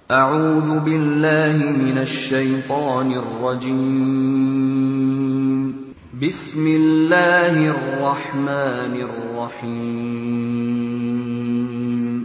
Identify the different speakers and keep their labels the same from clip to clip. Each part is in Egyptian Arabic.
Speaker 1: أعوذ بالله من الشيطان الرجيم بسم الله الرحمن الرحيم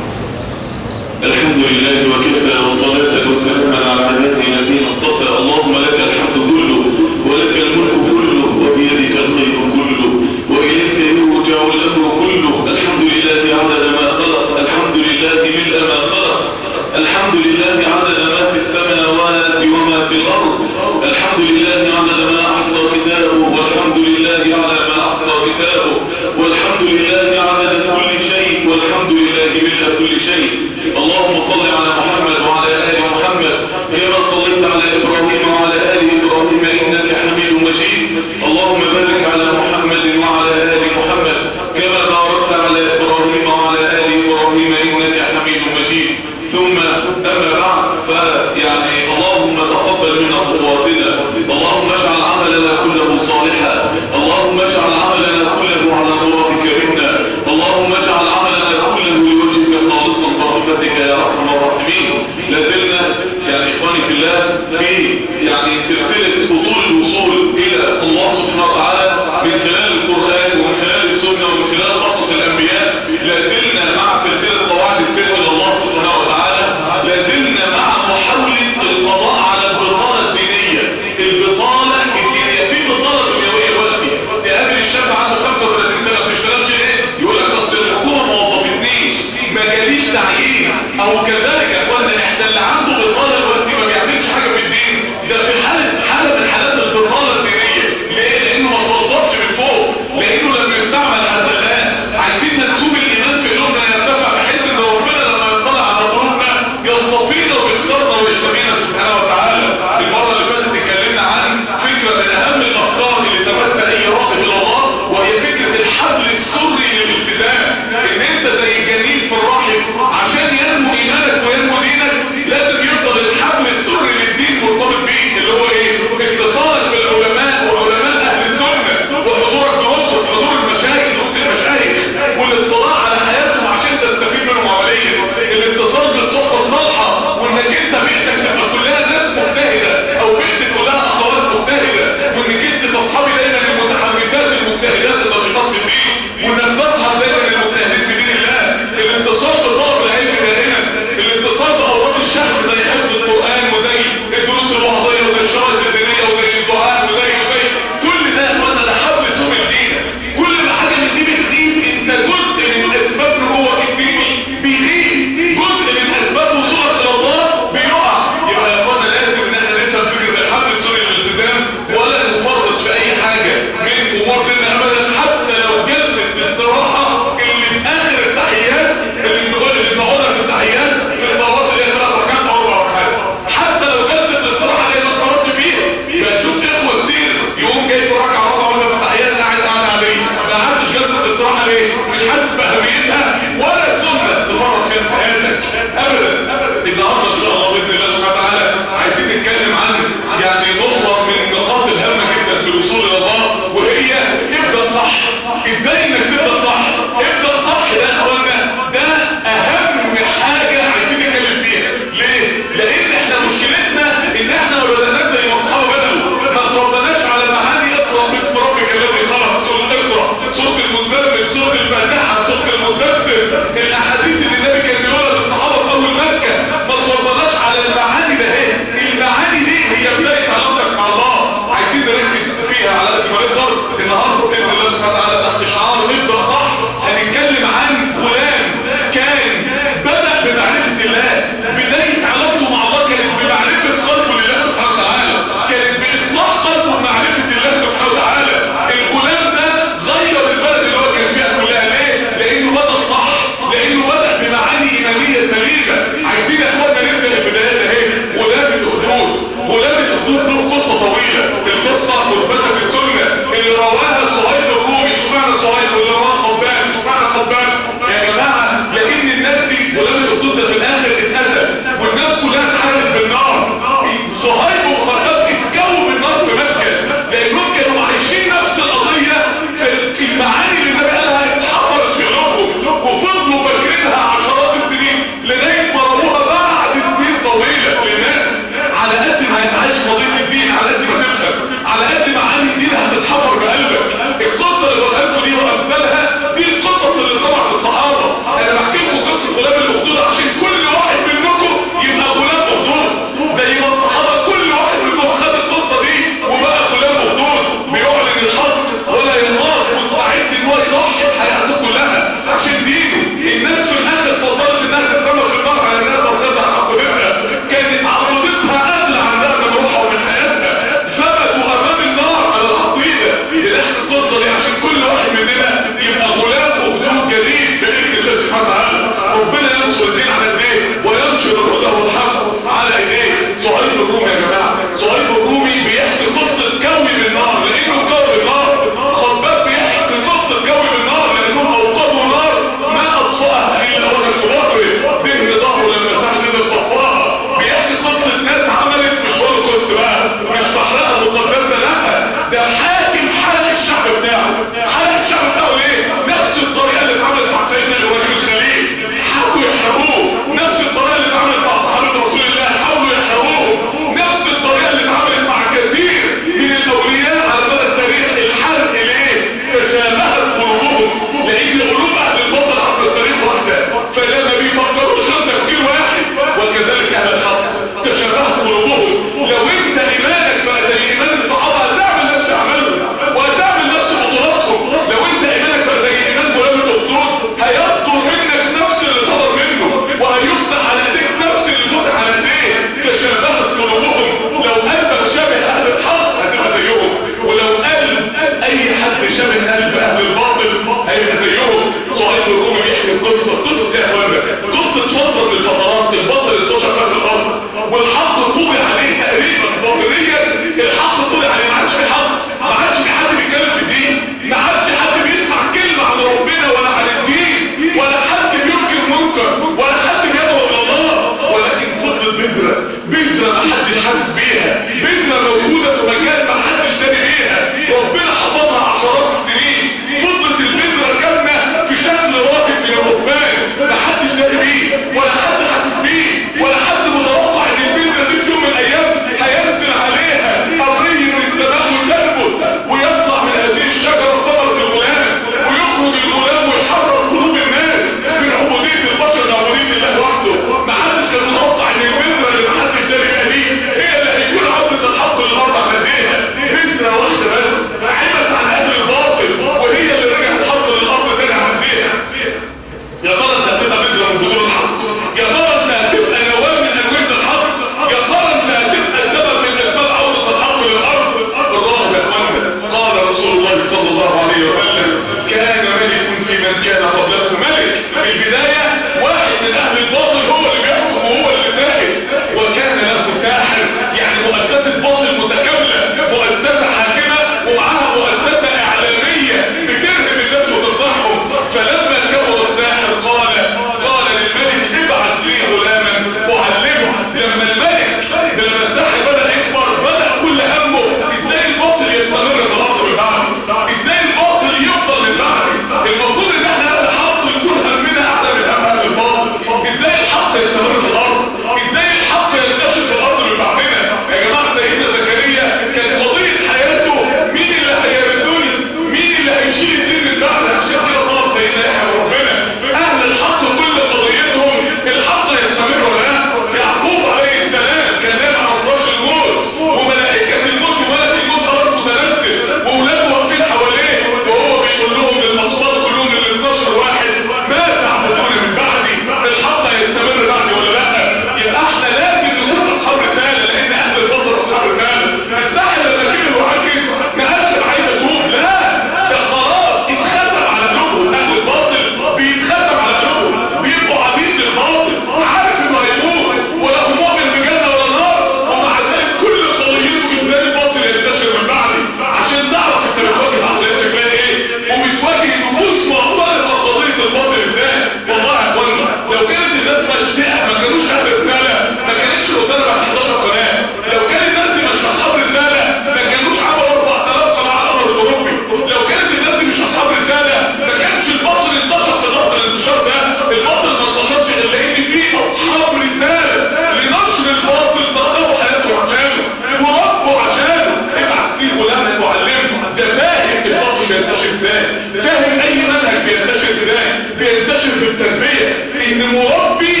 Speaker 2: الحمد لله وكفى وصلاة وسلاما على عباده الذين اصطفى اللهم لك الحمد كله ولك الملك كله وبيدك الخير كله وإليك يرجع الأمر كله الحمد لله عدد ما خلق الحمد لله ملء ما خلق الحمد لله عدد ما في السماوات وما في الأرض الحمد لله عدد ما أحصى كتابه والحمد لله على ما أحصى كتابه والحمد لله عدد كل شيء والحمد لله ملء كل شيء اللهم صل على محمد وعلى آل محمد كما صليت على إبراهيم وعلى آل إبراهيم إنك حميد مجيد اللهم بارك على محمد وعلى آل محمد كما باركت على إبراهيم وعلى آل إبراهيم إنك حميد مجيد ثم أما بعد فيعني اللهم تقبل منا خطواتنا اللهم اجعل عملنا كله صالحا اللهم اجعل عملنا كله على مرادك منا اللهم اجعل عملنا كله لوجهك خالصا برحمتك يا ارحم الراحمين لازلنا يعني اخواني في الله في يعني سلسله اصول الوصول الى الله سبحانه وتعالى من خلال القران ومن خلال السنه ومن خلال قصص الانبياء لازلنا مع سلسله قواعد السر الى الله سبحانه وتعالى لازلنا مع محاوله القضاء على البطاله الدينيه البطاله الدينيه في بطاله دنيويه دلوقتي تقابل الشاب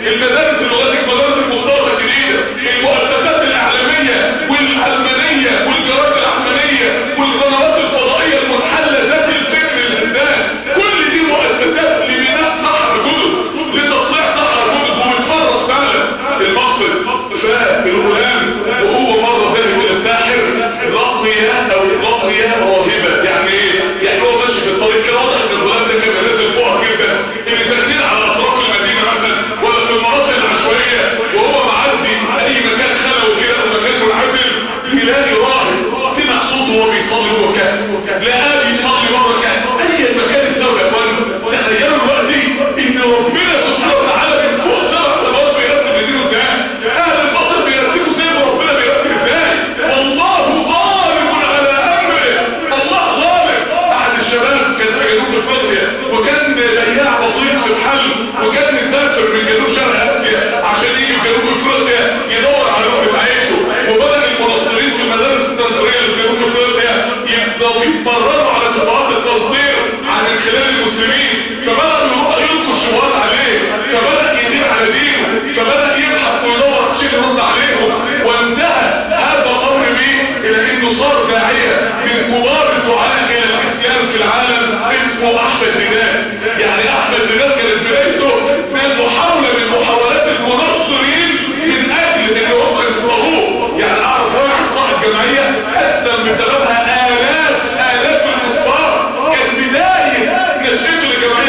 Speaker 2: المدارس اللغات المدارس المختلطه الجديده المؤسسات الاعلاميه والعلمانيه والجرائد العلمانيه والقنوات الفضائيه المنحله ذات الفكر الهدام كل دي مؤسسات لبناء صحراء جدد لتطليع صحراء جدد وبتفرص فعلا المقصد فالغلام وهو مره ذهب الى الساحر لقي او لقي راهبه يعني ايه؟ يعني هو ماشي في الطريق كده واضح ان الغلام ده كان نازل فوق كده اللي ساكنين على اطراف المدينه مثلا ولا في المناطق العشوائيه وهو معدي اي مكان خلوي كده او مكان منعزل يلاقي راهب سمع صوته وهو بيصلي جوه كهف لقاه بيصلي بره كهف اي مكان الزاويه يا اخوان تخيلوا دلوقتي ان ربنا سبحانه وتعالى من فوق سبع سماوات بيرتب الدين ازاي اهل الباطل بيرتبوا زي ما ربنا بيرتب ازاي والله غالب على امره الله غالب احد الشباب كان في جنوب افريقيا وكان بياع بسيط في محل وكان مسافر من جنوب شرق اسيا عشان يجي في جنوب افريقيا يدور على لقمه عيشه وبدا المنصرين في المدارس التنصيريه اللي في جنوب افريقيا يبداوا يتمرنوا على شبهات التنصير عن خلال المسلمين فبداوا يروحوا يلقوا الشبهات عليه فبدا يدين على دينه فبدا يبحث ويدور على شيء يرد عليهم وانتهى هذا الامر بيه الى انه صار داعيه من كبار الدعاء الى الاسلام في العالم اسمه احمد دينار يعني احمد دينار كانت بدايته من محاوله من محاولات المنصرين من اجل ان هم ينصروه يعني اعرف واحد صاحب جمعيه اسلم بسببها الاف الاف الكفار كان بدايه نشأته لجمعيه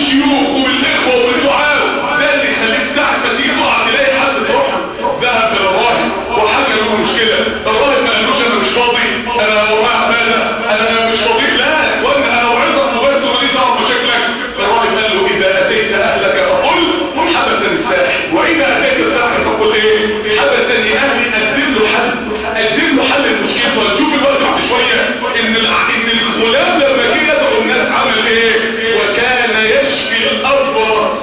Speaker 2: وبالشيوخ وبالاخوه وبالدعاء ده اللي يخليك ساعه ما تيجي تقع تلاقي حد تروح ذهب الى الراهب وحكى له المشكله الراهب ما قالوش انا مش فاضي انا وقع ماذا انا مش فاضي لا وانا انا وعظك وبس وليه دعوه بمشاكلك الراهب قال له اذا اتيت اهلك فقل حبسني الساحل واذا اتيت الساحل فقل ايه حبسني اهلي قدم له حل قدم له حل المشكله ونشوف الوقت بعد شويه ان ان الغلام لما جه يدعو الناس عمل ايه وكان يشفي الابرص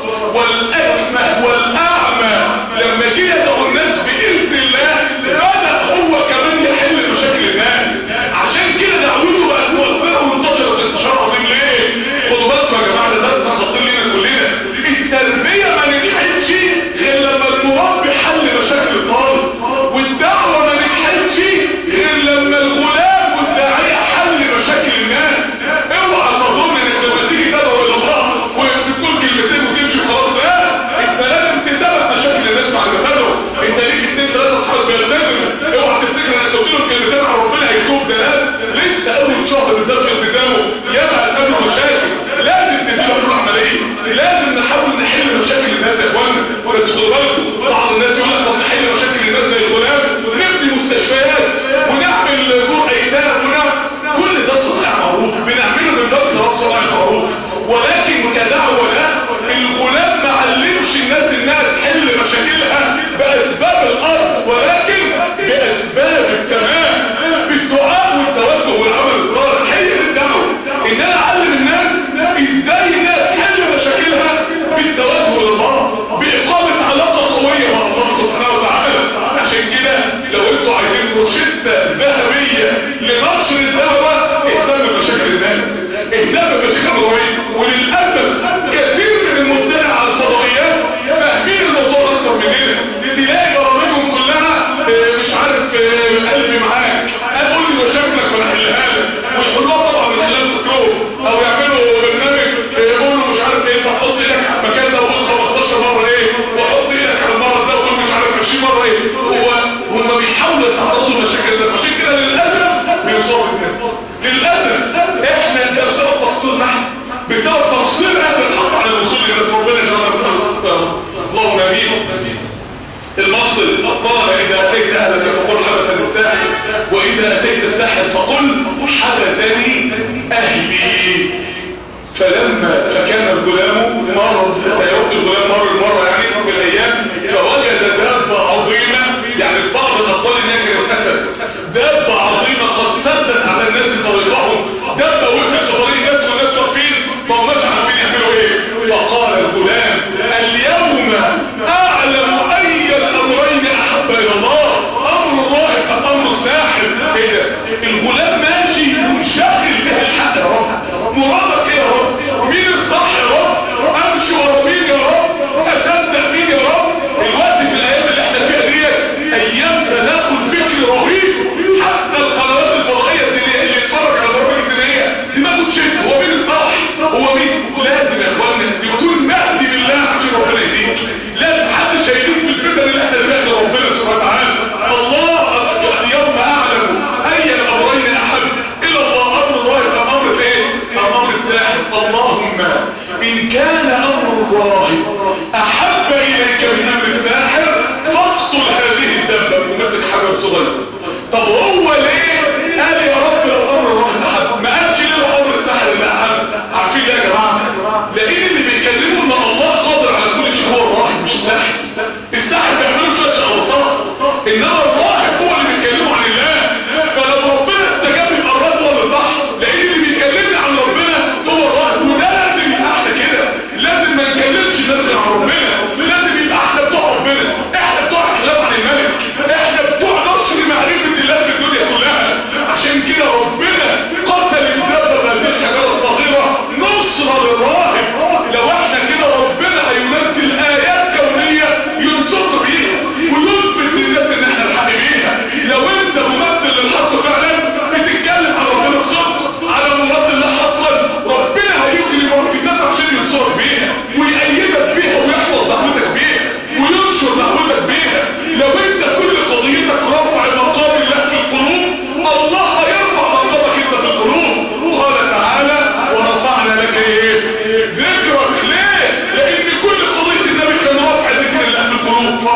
Speaker 2: والاكمه والاعمى لما جه يدعو الناس باذن الله بدا هو كمان يحل مشاكل الناس عشان كده دعوته بقت مؤثره وانتشرت انتشار عظيم ليه خدوا بالكم يا جماعه ده درس خطير لينا كلنا التربيه ما نجحتش غير لما المربي حل مشاكل الطالب والدعوه ما نجحتش غير لما الغلام والداعيه حل مشاكل الناس اوعى تظن انك لما تيجي تدعو الى الله وبتقول كلمتين وتمشي خلاص لا انت لازم تتابع مشاكل الناس مع اللي تدعو انت ليك اتنين ثلاثه اصحاب بيلتزموا اوعى تفتكر انك قلت لهم كلمتين عن ربنا هيكتبوا ده لا لسه اول شهر بالذات في التزامه يبقى قدامه مشاكل لازم تديله حلول عمليه لازم نحاول نحل مشاكل الناس يا اخوانا بس خدوا بالكم بعض الناس يقول لك طب نحل مشاكل الناس زي الغلام ونبني مستشفيات ونعمل دور ايتام ونعمل كل ده صنع معروف بنعمله من باب ثواب صنع معروف ولكن كدعوه لا الغلام ما علمش الناس انها تحل مشاكلها باسباب الارض ولكن باسباب السماء بالدعاء والتوجه والعمل الصالح هي دي الدعوه ان انا اعلم الناس ازاي الناس تحل مشاكلها بالتوجه لله باقامه علاقه قويه مع الله سبحانه وتعالى عشان كده لو انتوا عايزين روشته ذهبيه لنشر الدعوه اهتم بمشاكل الناس اهتم بمشاكل القضيه وللاسف كثير من المبتدع على الفضائيات فاهمين الموضوع اكتر مننا تلاقي برامجهم كلها اه، مش عارف اه، قلبي معاك قول لي مشاكلك وانا احلها لك ويحلوها طبعا من خلال فكرهم او يعملوا برنامج اه، يقولوا مش عارف ايه تحط ايدك على المكان ده وقول 15 مره ايه وحط ايدك على المرض ده وقول مش عارف 20 مره ايه هو هم بيحاولوا يتعرضوا لمشاكل الناس عشان كده للاسف بيصابوا الناس للاسف احنا ده بسبب تقصيرنا احنا بسبب تقصير اهل الحق على الوصول الى رسول ربنا جل اللهم امين المقصد قال اذا اتيت اهلك فقل حبسني الساحل واذا اتيت الساحل فقل حبسني اهلي فلما فكان الغلام مر يوم الغلام مر المره يعني من الايام فوجد دابه عظيمه يعني في بعض الاقوال ان هي كانت اسد دابه عظيمه قد سدت على الناس طريقهم دابه وقفت في طريق الناس والناس واقفين ما هماش عارفين يعملوا ايه فقال الغلام اليوم اعلم اي الامرين احب الى الله امر الله ام امر الساحر ايه ده الغلام ماشي منشغل به الحق يا رب مرادك ايه يا رب مين الصح يا رب امشي ورا مين يا رب اصدق مين يا رب الوقت في الايام اللي احنا فيها ديت ايام تداخل فكري رهيب حتى القنوات الفضائيه اللي اللي يتفرج على البرامج الدينيه دماغه تشد هو مين الصح هو مين لازم يا اخوانا يكون مهدي بالله عشان ربنا يهديك لازم حد شايفين في الفتن اللي احنا بنعمل ربنا سبحانه وتعالى الله اليوم اعلم اي الامرين احب الى الله امر الله ام امر ايه ام امر الساحر اللهم ان كان امر الله احب اليك من امر الساحر فاقتل هذه الدبه ومسك حجر صغير طب هو ليه قال يا رب لو امر الله احب ما قالش ليه لو امر الساحر اللي احب عارفين ليه يا جماعه لان اللي بيتكلموا ان الله قادر على كل شيء هو الراحل مش الساحر الساحر بيعملوا شويه شخصات انما الراحل هو اللي بيتكلموا عن الله فلو ربنا استجاب يبقى الرب هو اللي صح لان اللي بيكلمنا عن ربنا هو الراحل وده لازم يبقى احنا كده لازم ما نكلمش الناس غير عن ربنا لازم يبقى احنا بتوع ربنا احنا بتوع كلام عن الملك احنا بتوع نشر معرفه الله في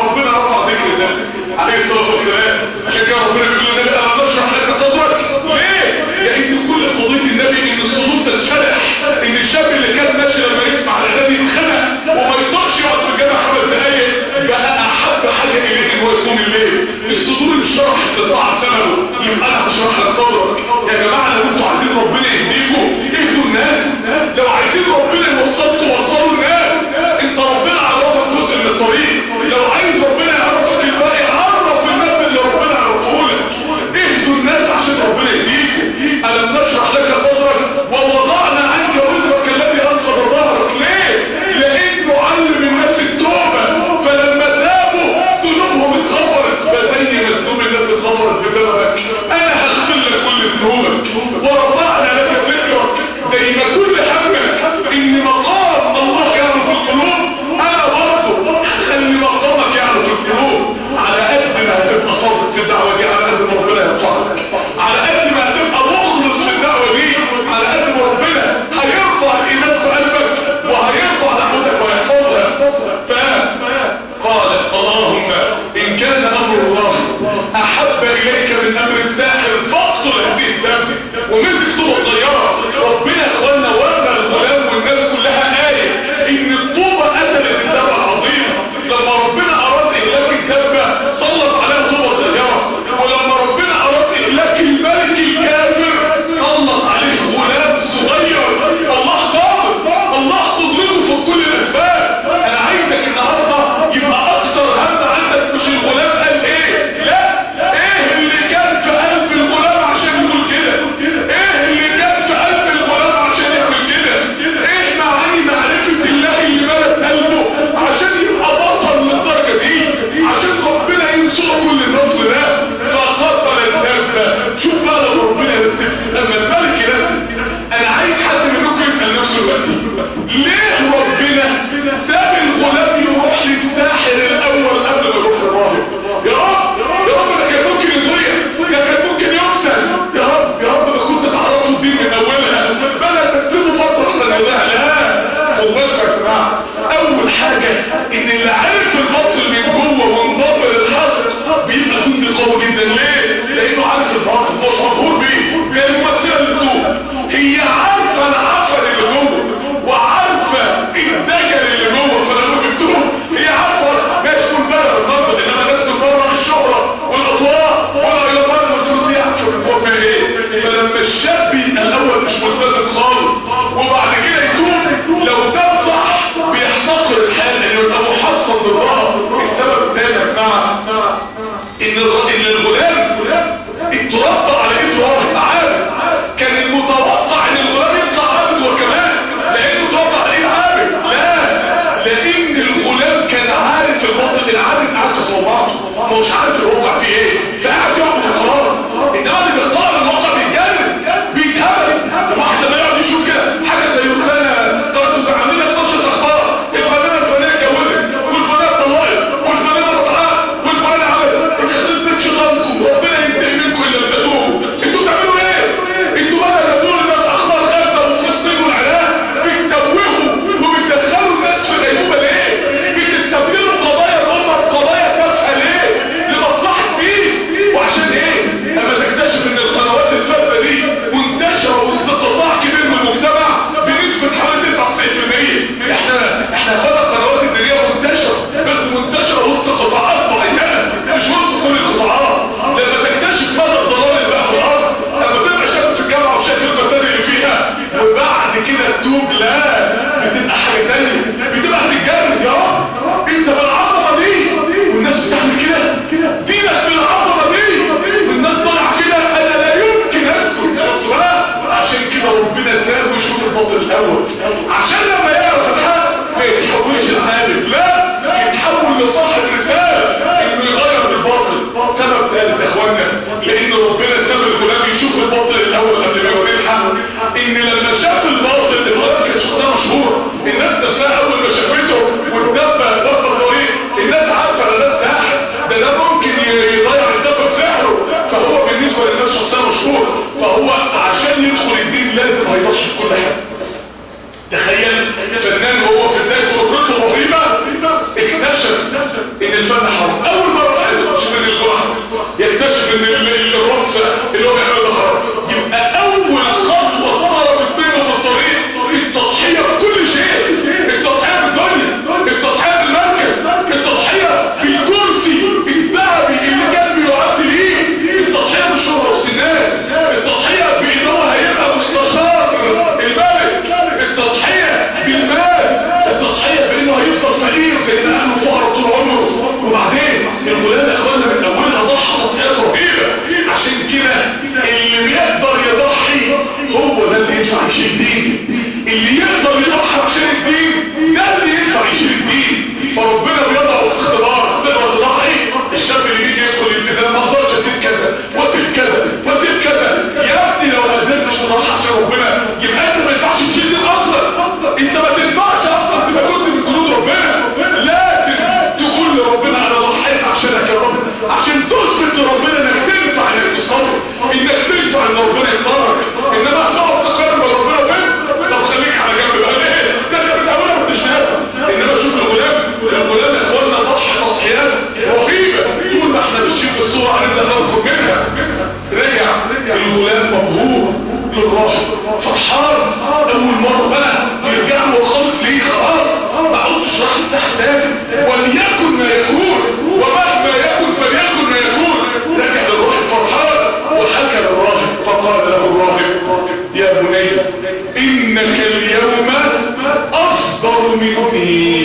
Speaker 2: ربنا رفع ذكر النبي عليه الصلاه والسلام عشان كده ربنا بيقول للنبي انا نشرح لك صدرك ليه؟ لان كل قضيه النبي ان الصدور تتشرح ان الشاب اللي كان ماشي لما يسمع النبي يتخنق وما يقدرش يقعد في الجامع خمس دقايق بقى احب حاجه اليه ان هو يكون الليل الصدور اللي شرحت لطاعه سببه يبقى انا هشرح لك صدرك يا جماعه لو انتوا عايزين ربنا يهديكم اهدوا الناس لو عايزين ربنا يوصلكم وصلوا الناس انت ربنا عرفك جزء من الطريق لو عايز ربنا يعرفك الباقي عرف الناس اللي ربنا عرفه لك اهدوا الناس عشان ربنا يهديكم الم نشرح لك صدرك ووضعنا عنك وزرك الذي انقض ظهرك ليه لانه علم الناس التوبه فلما تابوا ذنوبهم اتغفرت فزي ما ذنوب الناس اتغفرت بسببك انا هغفر لك كل ذنوبك ورفعنا لك ذكرك زي ما كل همك ان مقام الله يعرف القلوب انا برضه هخلي مقامك يعرف القلوب على قد ما هتبقى صادق في الدعوه دي على قد ما ربنا يرفعك على قد ما هتبقى مخلص في الدعوه دي على قد ما ربنا هيرفع الايمان في قلبك وهيرفع دعوتك ويحفظها فقال اللهم ان كان امر الله احب اليك من امر الساحر فاقتل هذه الدم ومسك طوبه صغيره ربنا يا اخوانا ورى الغلام والناس كلها ايه ان الطوبه قتلت الدم العظيمه لما ربنا اراد اهلاك الدبه سلط عليها طوبه صغيره ولما ربنا اراد اهلاك الملك الكافر سلط عليه غلام صغير الله قادر الله قدرته في كل الاسباب انا عايزك النهارده يبقى اكتر هم عندك مش الغلام قال ايه لا ايه اللي كان في قلب الغلام عشان يقول كده ايه اللي كان في قلب الغلام عشان يعمل كده ايه معاني معرفه الله اللي ملت قلبه عشان يبقى بطل للدرجه دي عشان ربنا ينصر كل النصر ده فقتل الدابه شوف بقى لو ربنا يرتب لما الملك يرتب انا عايز حد منكم يسال نفسه دلوقتي ليه ربنا ساب الغلام يروح للساحر الاول قبل ما يروح للراهب يا رب يا رب ده كان ممكن يضيع ده كان ممكن يفسد يا رب يا رب ما كنت تعرفوا الدين من اولها بلا تسيبوا فتره احسن يضيع لا خد بالكم يا جماعه اول حاجه ان اللي عارف الباطل من جوه وانضم للحق بيبقى جندي قوي جدا ليه؟ لانه عارف الباطل مش مبهور بيه زي الممثله اللي بتقول هي عارفه العفن اللي جوه وعارفه الدجل اللي جوه فلما بتقول هي عارفه ناس تكون بره المنطق انما ناس تكون بره الشهره والاضواء والايران والفلوس هي عارفه من جوه فيها ايه فلما الشاب يبقى الاول مش ملتزم خالص وبعد كده يتوب لو ده صح بيحتقر الحال انه يبقى محصن بالله السبب الثاني يا جماعه ان الر- ان الغلام اتربى على ايده هو عارف كان المتوقع ان الغلام يطلع عابد وكمان لانه اتربى على ايد عابد لا لان الغلام كان عارف الباطل العابد عارف تصوراته ما هوش عارف الواقع فيه ايه فقعد يعبد وخلاص انما اللي بيطلع الواقع بيتجنن بيتهبل واحد لما يقعد يشوف كده حاجه زي الفلانه قالت عاملين 12 اخبار الفلانه الفلانيه اتجوزت والفلانه اتطلقت والفلانه رضعت والفلانه عملت يخرب بيت شيطانكم ربنا ينتهي منكم الا تتوبوا انتوا بتعملوا ايه؟ انتوا بدل تقولوا الناس اخبار غزه وفلسطين والعراق بتتوهوا وبتدخلوا الناس في غيبوبه ليه؟ بتستبدلوا قضايا الامه بقضايا تافهه ليه؟ لمصلحه مين؟ وعشان ايه؟ اما تكتشف ان القنوات الفاسده دي منتشره وسط قطاع كبير من المجتمع بنسبه حوالي 99% احنا احنا خدنا القنوات الدينيه منتشره بس منتشره وسط قطاعات معينه مش وسط كل القطاعات لما تكتشف مدى الضلال اللي بقى في الارض لما تبقى شاب في الجامعه وشايف الفساد اللي فيها وبعد كده تتوب لا بتبقى حاجه ثانيه بتبقى هتتجنن يا رب انت بالعظمه دي والناس بتعمل كده دينك بالعظمه دي والناس طالعه كده انا لا يمكن اسكت شفت بقى عشان كده ربنا ساب ويشوف الباطل الاول عشان لما يعرف الحق ما يتحولش لعارف لا يتحول لصاحب رساله انه يغير الباطل سبب ثالث يا اخوانا لان ربنا ساب الغلام يشوف الباطل الاول قبل ما يوريه الحق ان لما شاف الباطل الغلام كان شخصيه مشهوره الناس نفسها اول ما شافوه ان ربنا يختارك انما هتقعد تقارن بين ربنا وبين طب خليك على جنب بقى ليه ده انت من اولها ما انتش نافع انما شوف الغلام الغلام يا اخوانا ضحى تضحيات رهيبه طول ما احنا ماشيين في الصوره هنبدا نخرج منها رجع الغلام مبهور بالراحه فرحان اول مره بقى يرجع له خالص ليه خلاص ما عدتش راح يتسحب تاني وليكن ما يكون ومهما يكن فليكن ما يكون رجع للراهب فرحان وحكى للراهب فقال له الراهب يا بني انك اليوم افضل مني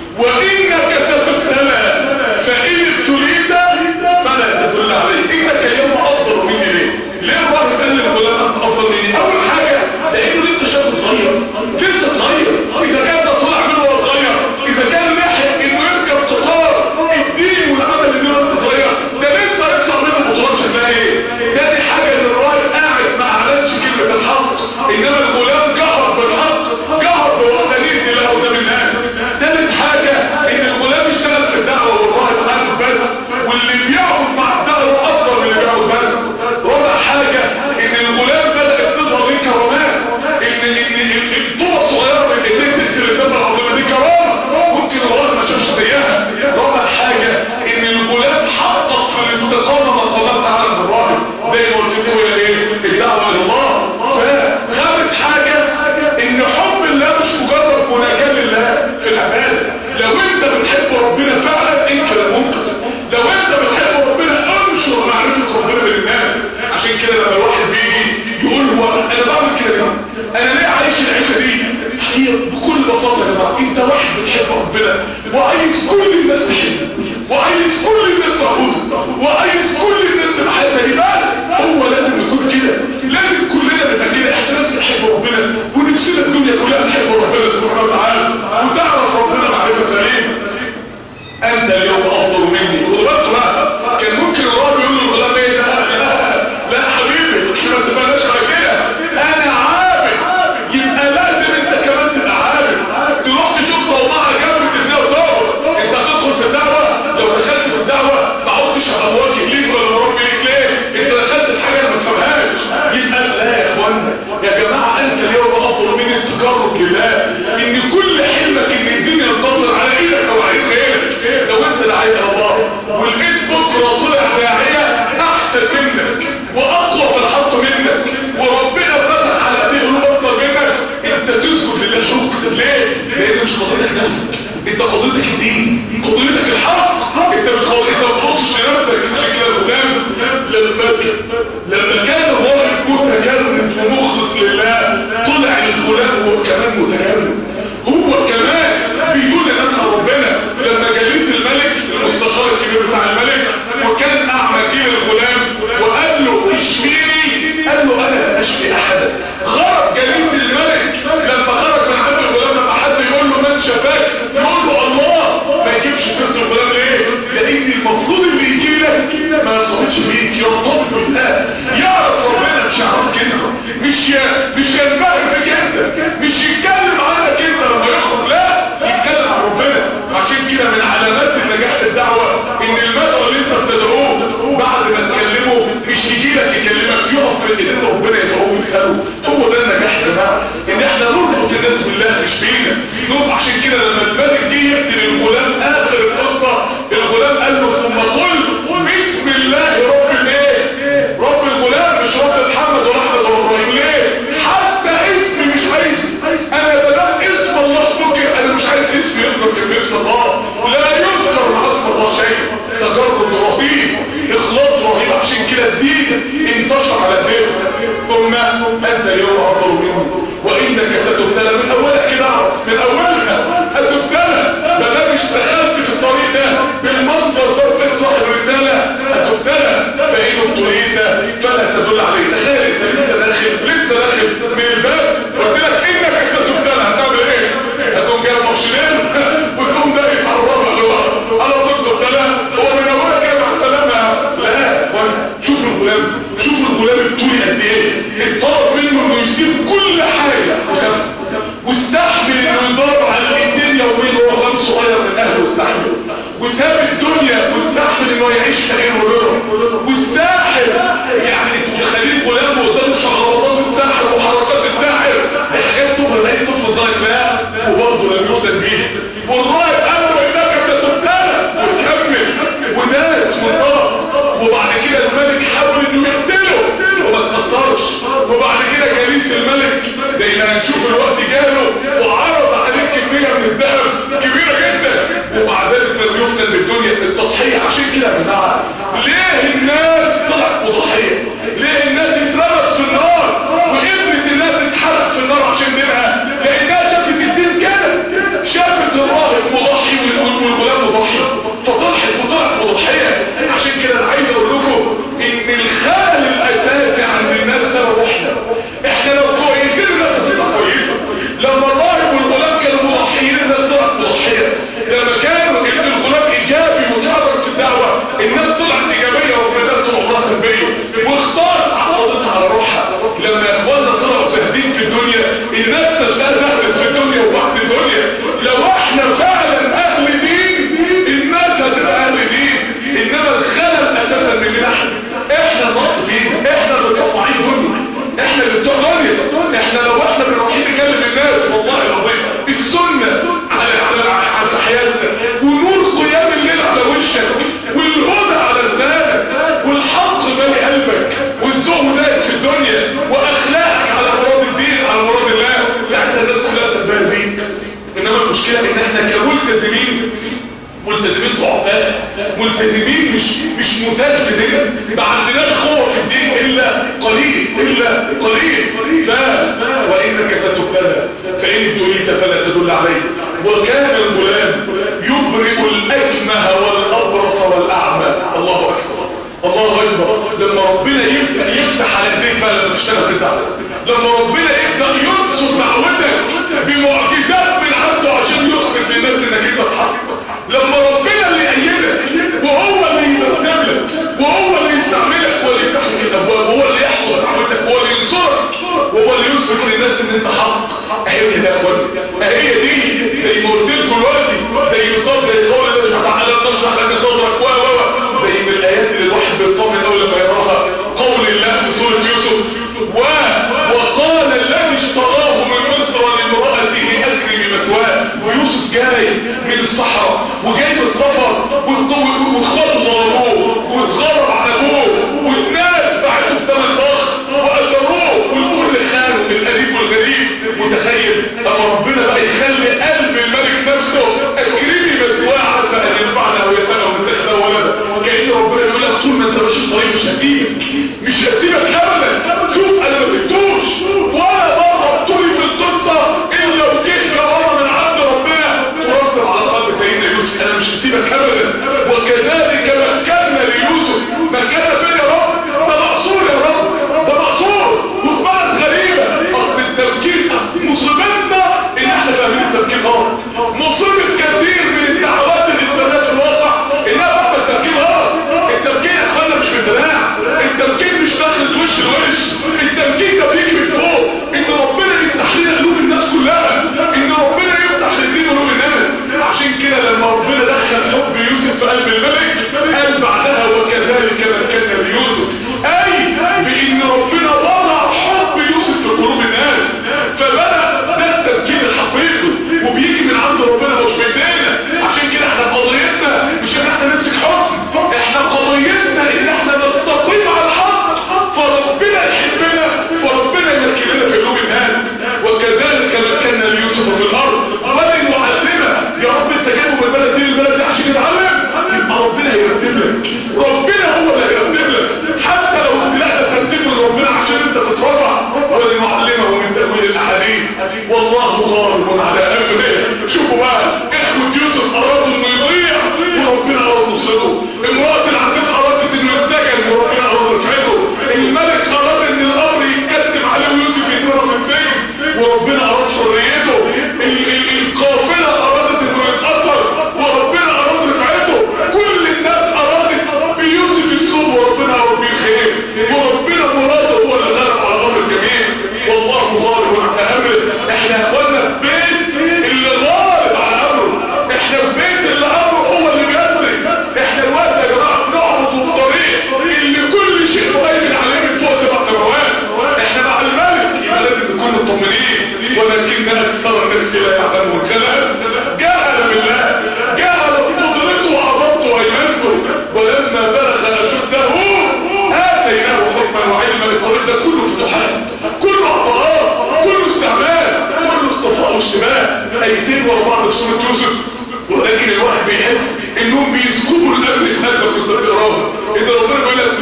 Speaker 2: وانك ستبتلى فان ابتليت فلا تدل عليه انك اليوم افضل مني ليه ليه الراهب قال للغلام انت افضل مني اول حاجه لانه لسه شاب صغير لسه صغير اذا كان ده طلع منه وهو صغير اذا كان لحق انه يركب قطار الدين والعمل اللي لسه صغير ده لسه يطلع منه بطولات شكلها ايه ده دي حاجه ان الراجل قاعد ما اعلنش كلمه الحق انما الغلام جهر بالحق جهر بوحدانيه الله قدام الناس ثالث حاجه ان الغلام اشتغل في الدعوه والراهب قاعد بس واللي بيعبد مع الدعوه اكثر من اللي بيعبد بس رابع حاجه ان الغلام بدات تظهر ليه كرامات ان ان الطوبه الصغيره من ايديه التليفون العظيمه دي كرامه ممكن الراجل ما شافش زيها رابع حاجه ان الغلام حقق في الاستقامه مقامات اعلى من الراهب زي ما قلت لكم الى ايه الدعوه الى الله خامس حاجه ان حب الله مش مجرد مناجاه لله في العباده لو انت بتحب ربنا فعلا انت المنقذ لو انت بتحب ربنا انشر معرفه ربنا بين الناس عشان كده لما الواحد بيجي يقول هو انا بعمل كده ليه انا ليه عايش العيشه دي هي بكل بساطه يا جماعه انت واحد بتحب ربنا وعايز كل الناس تحبه وعايز كل الناس تعبده وعايز كل الناس تبقى عباده هو لازم يكون كده لازم كلنا نبقى كده احنا ناس بنحب ربنا ونفسنا الدنيا كلها تحب ربنا سبحانه وتعالى وتعرف ربنا معرفه سليمه انت اليوم افضل مني خد بالك بقى كان ممكن الراجل يقول للغلام ايه لا لا لا حبيبي احنا ما اتفقناش على كده انا عابد يبقى لازم انت كمان تبقى عابد تروح تشوف صومعه جنب تبنيها وتدور انت هتدخل في الدعوه لو دخلت في الدعوه ما عدتش هبقى مواجه ليك ولا مربي ليك ليه انت دخلت في حاجه انا ما تفهمهاش يبقى لا يا اخوانا يا جماعه انت اليوم افضل من التقرب لله ان كل حلمك ان الدنيا تنتصر على ايدك او على ايد غيرك لو انت دعيت الله ولقيت بكره طلع داعيه احسن منك واقوى في الحق منك وربنا فتح على ايديه قلوب اكتر منك انت تسجد لله شكر ليه؟ لان مش قضيتك نفسك انت قضيتك الدين قضيتك الحق انت مش قضيتك انت ما تبصش لنفسك عشان كده الغلام لما لما كان الراجل متكلم ومخلص لله طلع الغلام هو كمان متكلم هو كمان بيقول لناس عن ربنا لما جليس الملك المستشار الكبير بتاع الملك وكان اعمى جيل الغلام وقال له اشفيني قال له انا لا اشفي احدا خرج جليس الملك لما خرج من عند الغلام لما حد يقول له من شفاك يقول له الله ما يجيبش سيره الغلام ليه لان المفروض اللي يجي لك ما يرتبطش بيك يرتبط بالله يعرف ربنا مش يعرف كده مش ي... مش ينبهر بك انت مش يتكلم فيه والراهب قال له انك ستبتلى وكمل وناس وطلب وبعد كده الملك حاول انه يقتله وما تأثرش وبعد كده جليس الملك زي ما هنشوف الوقت جاله وعرض عليه كمية من الذهب كبيرة جدا ومع ذلك لم يفتن بالدنيا التضحية عشان كده يا جماعة ليه الناس طلعت مضحية ليه الناس اترمت في النار وابنة الناس اتحرقت في النار عشان دينها لانها شافت الدين كده شافت الراهب مضحي والغلام مضحي فطلعت وطلعت مضحية عشان كده انا عايز اقول لكم ان الخلل الاساسي عند الناس سبب احنا احنا لو كويسين الناس هتبقى كويسه لما الراهب والغلام كانوا مضحيين الناس طلعت مضحيه لما كانوا ابن الغلام ايجابي وتحرك في الدعوه الناس طلعت ايجابيه والناس طول عمرها سلبيه واختارت عوضتها على روحها لما يا اخواننا طلعوا زاهدين في الدنيا الناس نفسها زهدت في الدنيا وبعد الدنيا لو احنا فعلا اهل دين الناس هتبقى اهل دين انما الخلل اساسا مننا احنا احنا الناقصين احنا اللي مطلعين دنيا احنا اللي بتوع دنيا احنا لو احنا بنروحين نكلم الناس والله العظيم السنه على على على حياتنا ونور قيام الليل على وشك والهدى على لسانك والحق مالي قلبك والذوق زايد في الدنيا واخلاقك على مراد الدين على مراد الله ساعتها الناس كلها تنبهر بيك انما المشكله ان احنا كملتزمين ملتزمين ضعفاء ملتزمين مش مش متلفزين ما عندناش قوه في الدين الا قليل الا قليل ف وانك ستبتلى فان ابتليت فلا تدل عليه وكان الغلام يبرئ الاكمه والابرص والاعمى الله اكبر الله اكبر لما ربنا يبدا يفتح على الدين بقى لما تشتغل في الدعوه لما ربنا يبدا ينصر دعوتك بمعجزات من عنده عشان يثبت للناس انك انت الحق لما ربنا اللي يأيدك وهو اللي يبقى لك وهو اللي يستعملك هو اللي يفتح لك الابواب وهو اللي يحصل دعوتك وهو اللي ينصرك وهو اللي يثبت للناس ان انت حق اهي كده يا اخوان هي دي زي ما قلت لكم دلوقتي زي بالظبط زي قول الله سبحانه وتعالى نشرح لك صدرك و و زي من الايات اللي الواحد بيطمن اول لما يقراها قول الله في سوره يوسف و وقال الذي اشتراه من مصر لامراته اكرمي مثواه ويوسف جاي من الصحراء وجاي من السفر واخواته ظلموه واتغرب على ابوه والناس بعتوا قدام الضغط واشروه والكل خانوا القريب والغريب متخيل اما ربنا بقى يخلي قلب الملك نفسه اكرمي مثواه حتى ان ينفعنا ويتنا ونتخذ ولدا كأن ربنا يقول لك طول ما انت ماشي في طريق مش هسيبك مش هسيبك ابدا شوف انا ما سبتوش ولا مره ابتلي في القصه الا وجيت كرامه من عند ربنا ترتب على قلب سيدنا يوسف انا مش هسيبك ابدا وكذلك مكنا ليوسف مكنا فين يا رب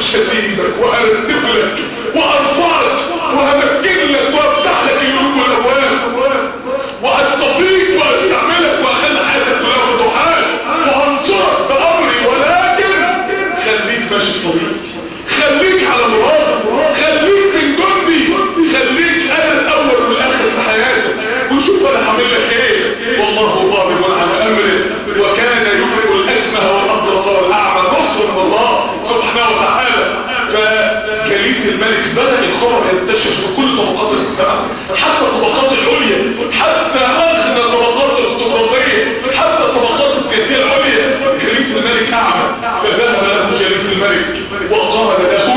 Speaker 2: مش هسيبك وهرتب لك وارفعك وهمكن لك وافتح لك القلوب والابواب واستفيق واستعملك واخلي حياتك كلها فتوحات وانصرك بامري ولكن خليك ماشي في طريقي خليك على مراد خليك من جندي خليك انا الاول والاخر في حياتك وشوف انا هعمل لك ايه والله ضارب على امره وكان يبرئ الاكمه والابرص والاعمى نصر من الله سبحانه وتعالى فجليس الملك بدا الخبر ينتشر في كل طبقات المجتمع حتى الطبقات العليا حتى اغنى طبقات الارستقراطيه حتى الطبقات السياسيه العليا جليس الملك اعمى فذهب له جليس الملك وقال له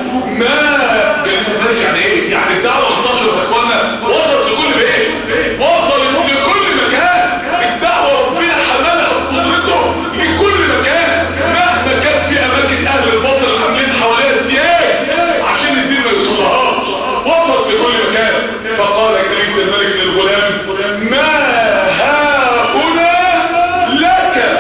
Speaker 2: ما جليس الملك يعني ايه يعني الدعوه انتشرت يا اخوانا وصلت لكل بيت وصلت لكل مكان الدعوه ربنا حملها بقدرته لكل مكان مهما كان في اماكن اهل الباطل اللي عاملين حواليها سياج عشان الدين ما يوصلهاش وصلت لكل مكان فقال جليس الملك للغلام ما ها هنا لك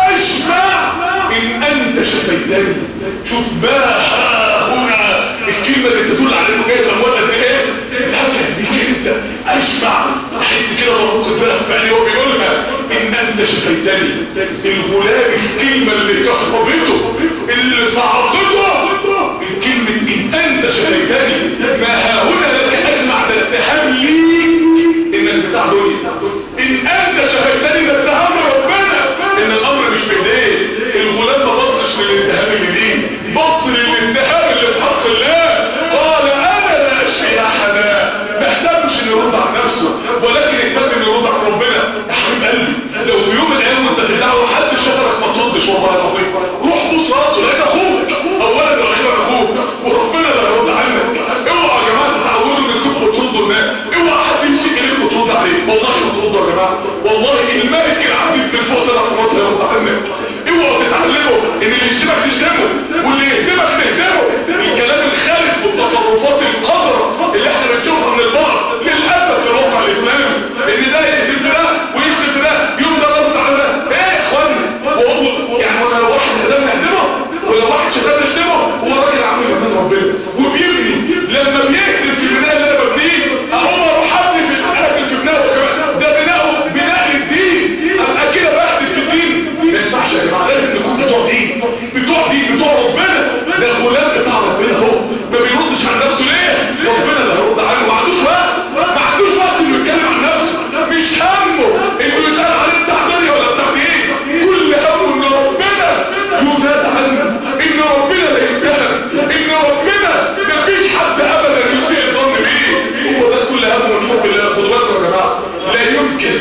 Speaker 2: اجمع ان انت شفيتني شوف ما ها هنا الكلمه اللي تدل على انه جاي من قد ايه لك بيك انت اجمع احس كده لو ممكن بقى فعلي هو بيقولها ان انت شفيتني الغلام الكلمه اللي كهربته اللي صعقته الكلمه ان انت شفيتني ما ها هنا لك اجمع ده اتهام ليك انك بتاع دنيا ان انت شفيتني ده اتهام ربنا ان الامر مش بايديه الغلام ما بصش للاتهام اللي ليه بص للاتهام اللي في حق الله قال انا لا اشفي احدا ما اهتمش انه يرد عن نفسه ولكن اهتم انه يرد عن ربنا يا حبيب قلبي لو في يوم من الايام وانت في الدعوه حد شغلك ما تردش والله العظيم روح بص راسه لقيت اخوك اولا واخيرا اخوك وربنا لا يرد عنك اوعى يا جماعه تتعودوا انك تبقوا تردوا الناس اوعى حد يمسك ايديك وترد عليه والله ما تردوا يا جماعه والله الملك العزيز من فوق سبع سماوات لا يرد عنك اوعوا تتعلموا ان اللي يشتمك تشتمه واللي يهتمك تهتمه الكلام الخارج والتصرفات القذرة اللي احنا بنشوفها من البعض للاسف في الواقع الاسلامي ان ده يهتم في ده ويخلف في ده يوم ده رد على ده ايه يا اخوانا وهو يعني وانا لو واحد هدام نهدمه ولو واحد شتام نشتمه هو راجل عامل قدام ربنا وبيبني لما بيكتب في البناء اللي انا ببنيه اقوم اروح ابني في الاكل في بناءه كمان ده بناءه بناء للدين ابقى كده بهدم في الدين ما ينفعش يا جماعه لازم نكون بتوع دين بتوع دين بتوع ربنا ده الغلام بتاع ربنا اهو ما بيردش عن نفسه ليه ربنا اللي هيرد عنه ما عندوش وقت ما عندوش وقت انه يتكلم عن نفسه مش همه انه يتقال عليه بتاع دنيا ولا بتاع دين كل همه ان ربنا يزاد عنه ان ربنا لا يتهم ان ربنا ما فيش حد ابدا يسيء الظن بيه هو ده كل همه من حب الله خدوا بالكم يا جماعه لا يمكن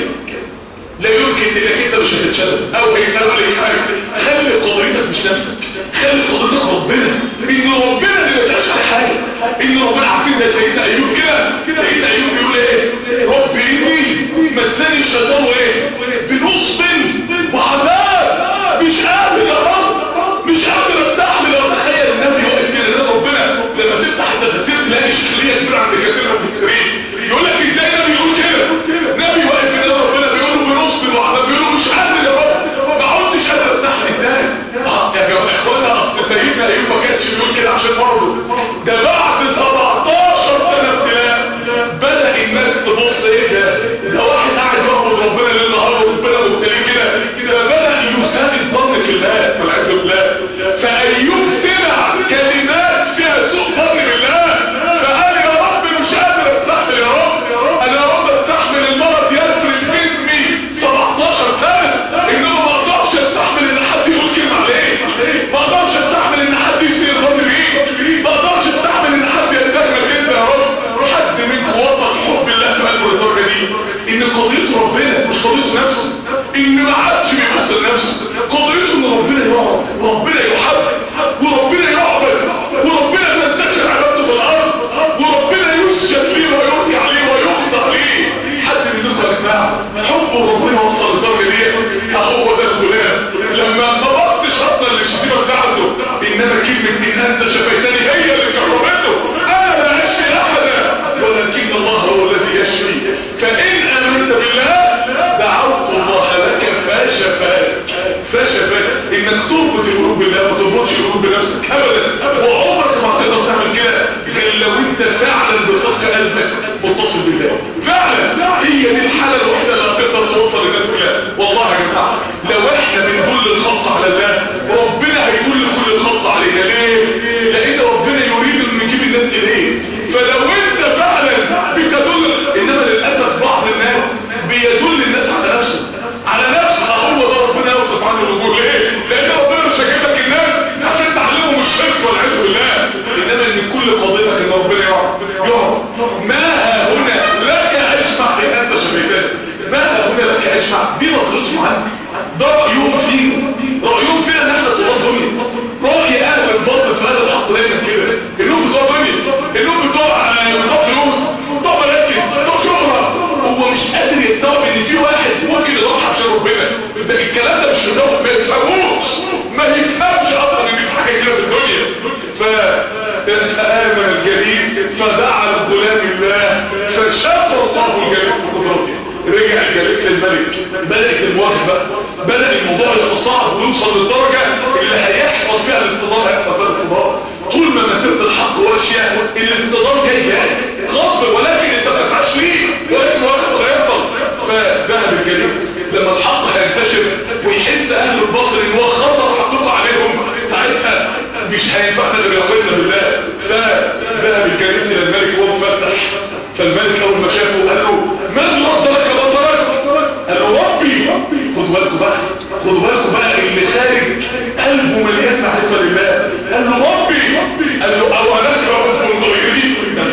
Speaker 2: لا يمكن انك انت مش هتتشلل او هيتقال عليك حاجه خلي قدرتك مش نفسك خلي قدرتك ربنا ان ربنا اللي ما يتقالش عليه حاجه ان ربنا عارفين زي سيدنا ايوب كده سيدنا ايوب بيقول ايه رب اني مسني الشيطان ايه بنصب وعذاب مش قادر يا رب مش قادر استحمل لو تخيل النبي واقف كده ده ربنا لما تفتح التفاسير تلاقي شكليه كبيره عند كثير من المفسرين يقول لك ازاي النبي يقول كده نبي واقف كده ربنا بيقول له بنصب وعذاب بيقول له مش قادر يا رب ما عدتش قادر استحمل ازاي اه يا جماعه اخوانا اصل سيدنا ايوب ما كانش بيقول كده عشان برضه ده بعد 17 سنه ابتلاء بدا الناس تبص ايه ده ده واحد قاعد يعبد ربنا ليل نهار وربنا مبتليه كده ده بدا يساء الظن في الله والعياذ بالله فايوب سمع كلمات فيها سوء ظن بالله فقال يا رب مش قادر استحمل يا رب انا يا رب استحمل المرض يسري في جسمي 17 سنه انما ما اقدرش استحمل ان حد يقول كلمه عليه ما اقدرش استحمل ان حد يسيء الظن بيه ما اقدرش استحمل ان حد يتهمك انت يا رب حد منكم وصل حب الله في قلبه للدرجه دي ان قضيته ربنا مش قضيته نفسه ان ما عادش بيبص لنفسه قضيته ان ربنا يقعد ربنا يحب وربنا يعبد وربنا تنتشر عبادته في الارض وربنا يسجد ليه ويركع ليه ويخضع ليه حد منكم يا جماعه حب ربنا وصل للدرجه دي اهو ده الغلام لما ما بصش اصلا للشتيمه بتاعته انما كلمه ان انت شفيتني هي اللي كرمته انا لا اشفي احدا ولكن الله هو الذي يشفي فان امنت بالله دعوت الله لك يعيشوا عندي ده رايهم فينا رايهم فينا ان احنا طلاب دنيا راي اهل الباطل في اهل الحق دايما كده انهم بتوع دنيا انهم بتوع بتوع فلوس بتوع مراكز بتوع شهره هو مش قادر يستوعب ان في واحد ممكن يضحي عشان ربنا ده الكلام ده مش شغال ما يفهموش ما يفهمش اصلا ان في حاجه كده في الدنيا ف فآمن الجليس فدعا الغلام الله فشاف الله الجليس بقدرته رجع الجليس للملك بدأت المواجهة بدأ الموضوع يتصاعد ويوصل للدرجة اللي هيحصل فيها الاصطدام هيحصل فيها الاصطدام طول ما مسيرة الحق ماشية الاصطدام جاي جاي غصب ولكن انت ما تسعاش ليه ولكن هو يحصل هيحصل فذهب الجليس لما الحق هينتشر ويحس اهل الباطل ان هو خطر حقيقة عليهم ساعتها مش هينفعنا غير يقينا بالله فذهب الجليس الى الملك وهو مفتح فالملك اول ما شافه قال له من رد لك بصرك قال له ربي خدوا بالكم بقى خدوا بالكم بقى اللي خارج قلبه مليان معرفه لله قال له ربي قال له او انك رب غيري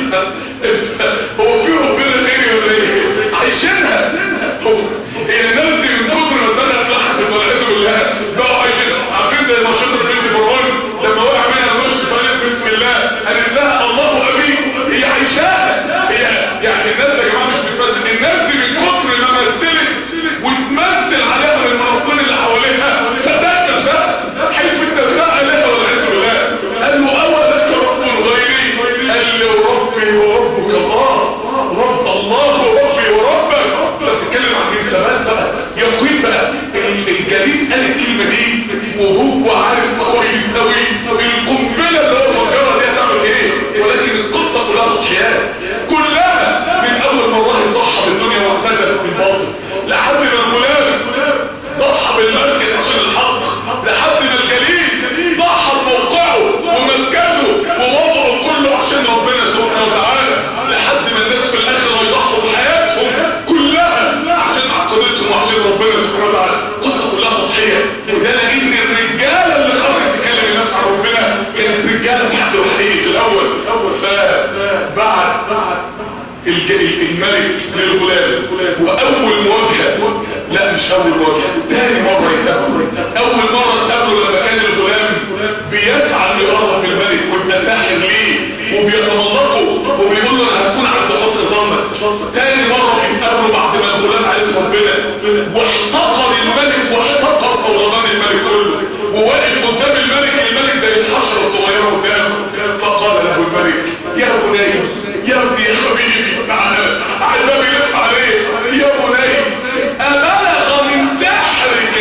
Speaker 2: هو في ربنا غيري ولا ايه عايشينها هي الناس دي من كتر ما اتبنت لحظه والعياذ بالله بقوا عايشين عارفين زي ماتشات البنت فرعون لما وقع منها المشط فقالت بسم الله قالت لها الله ابي هي عايشاها هي يعني الناس يا جماعه مش بتمثل الناس دي من كتر ما مثلت وتمثل عليها من المناصرين اللي حواليها صدقت نفسها حيث نفسها عليها والعياذ بالله قال له اول لك رب غيري قال له ربي وربك الله رب الله وربي وربك بتتكلم عن الثبات بقى يقين بقى الجليس قال الكلمه دي وهو عارف كويس قوي القنبله اللي هو فكرها دي هتعمل ايه ولكن القصه كلها تضحيات كلها من اول ما الله ضحى بالدنيا واعتزل بالباطل لحد ما الغلام ضحى بالمركز عشان الحق لحد ما الجليد ضحى بموقعه ومركزه ووضعه كله عشان ربنا سبحانه وتعالى لحد ما الناس في الاخر هيضحوا بحياتهم كلها عشان عقيدتهم وعشان ربنا سبحانه وتعالى قصه كلها تضحيه وده لان الرجاله اللي خرجت تتكلم الناس عن ربنا كانت رجاله في حد وحيد في الاول فبعد الملك للغلام واول مواجهه لا مش اول مواجهه تاني مره يتقابلوا اول مره اتقابلوا لما كان الغلام بيسعى انه يقرب من الملك والمساحر ليه وبيتملقه وبيقول له انا هكون عند حسن ظنك تاني مره بيتقابلوا بعد ما الغلام عرف ربنا واحتقر الملك واحتقر طولان الملك كله وواقف قدام الملك الملك زي الحشره الصغيره قدامه فقال له الملك يا بني يا ابني يا حبيبي تعالى عذابي يلف عليه يا بني أبلغ من سحرك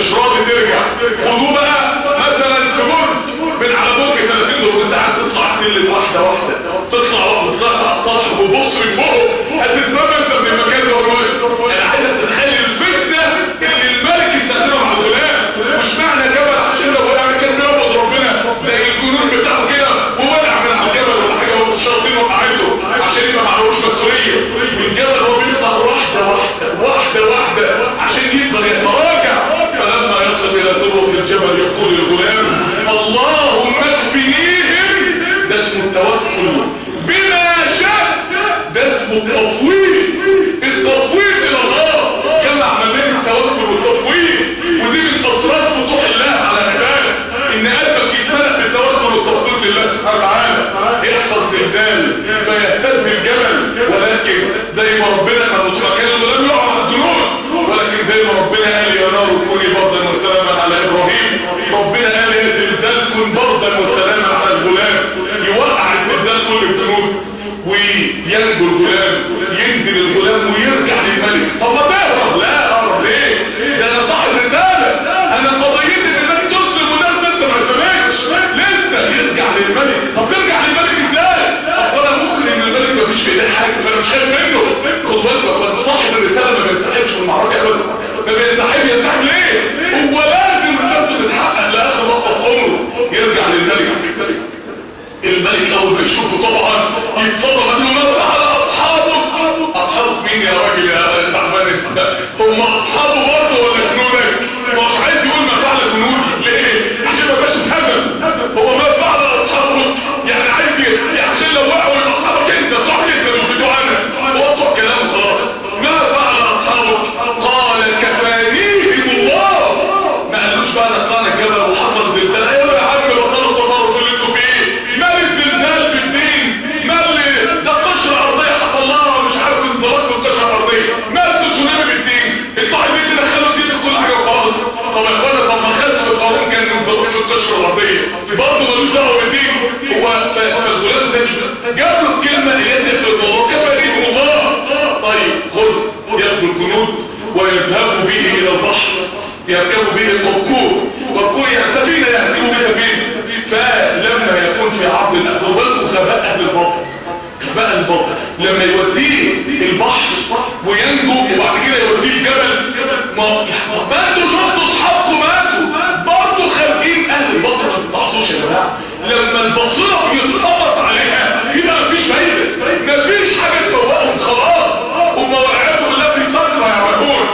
Speaker 2: مش راضي ترجع خدوه بقى مثلا في برج من على برج 30 دور وانت قاعد تطلع سلم واحده واحده تطلع وتطلع على السطح وبص من فوق هتتمنى انت من المكان ده والله انا عايزك تتخيل الفتنه اللي الملك استخدمها مع الغلام مش معنى جبل عشان لو وقع كان بيعبد ربنا زي الجنون بتاعه كده ووقع من على الجبل ولا حاجه والشياطين وقعته عشان يبقى معلوش مسؤوليه الجبل هو بيطلع واحده واحده واحده واحده عشان يقدر يتراجع فلما يصل الى ذروه الجبل يقول للغلام اللهم اكفنيهم ده اسمه التوكل بما شاء ده اسمه التفويض التفويض الى الله جمع ما بين التوكل والتفويض ودي من اسرار فتوح الله على عباده ان قلبك يتملأ بالتوكل والتفويض لله سبحانه وتعالى يحصل زلزال فيهتز الجبل ولكن زي ما ربنا كان متمكن ولم يقع على الذنوب ولكن زي ما ربنا قال يا نار كوني بردا وسلاما على ابراهيم ربنا قال يا زلزال كن بردا وسلاما على الغلام يوقع الزلزال كل الجنود وينجو الغلام ينزل الغلام ويرجع للملك طب ما تهرب لا اهرب ليه ده انا صاحب رساله انا قضيتي ان الناس تسلم والناس لسه ما اسلمتش لسه يرجع للملك طب ترجع للملك ازاي اصل انا ممكن ان الملك مفيش في ايديه حاجه فانا مش خايف منه خد بالك فانت صاحب الرساله ما بينسحبش من المعركه ابدا ما بينسحب ينسحب ليه هو لازم رسالته تتحقق لاخر لحظه في عمره يرجع للملك الملك اول ما يشوفه طبعا يتصدم قال له ماذا على اصحابك اصحابك مين يا راجل يا تعبان انت هم اصحابه برضه ولا جنودك مش عايز يقول ما فعل جنودي ليه عشان ما بقاش اتهزم هو ما فعل اصحابك يعني عايز ي- يعني عشان لو وقعوا يبقى اصحابك انت بتوعك انت مش بتوع انا وقطع كلام خلاص ما فعل اصحابك قال كفانيهم الله ما قالوش بقى ده طلعنا الجبل وحصل زلزال ايوه يا عم بطلوا التطرف اللي انتوا فيه مال الزلزال بالدين مال ده قشره ارضيه حصل لها مش عارف انزلاق في القشره الارضيه مال تسونامي بالدين انتوا عايزين تدخلوا الدين في كل حاجه وخلاص طب يا اخوانا طب ما خدش في القانون كان انزلاق في القشره الارضيه برضه ملوش دعوه بالدين هو ف- فالغلام زي جاب له الكلمه اللي هي في الموضوع كفانيهم الله طيب خذ ياخذ الجنود ويذهبوا به الى البحر يركبوا به القبور قبور يعني سفينه يهدوا بها سفينه فلما يكون في عرض الاخر بالكم غباء اهل البطن غباء البطن لما يوديه البحر وينجو وبعد كده يوديه الجبل ما ما انتوا شفتوا اصحابكم ماتوا برضه خارجين اهل البطن ما بتعطوش يا جماعه لما البصيره يتخبط عليها يبقى مفيش فايده مفيش حاجه تفوقهم خلاص هم والعياذ بالله في سكره يعملون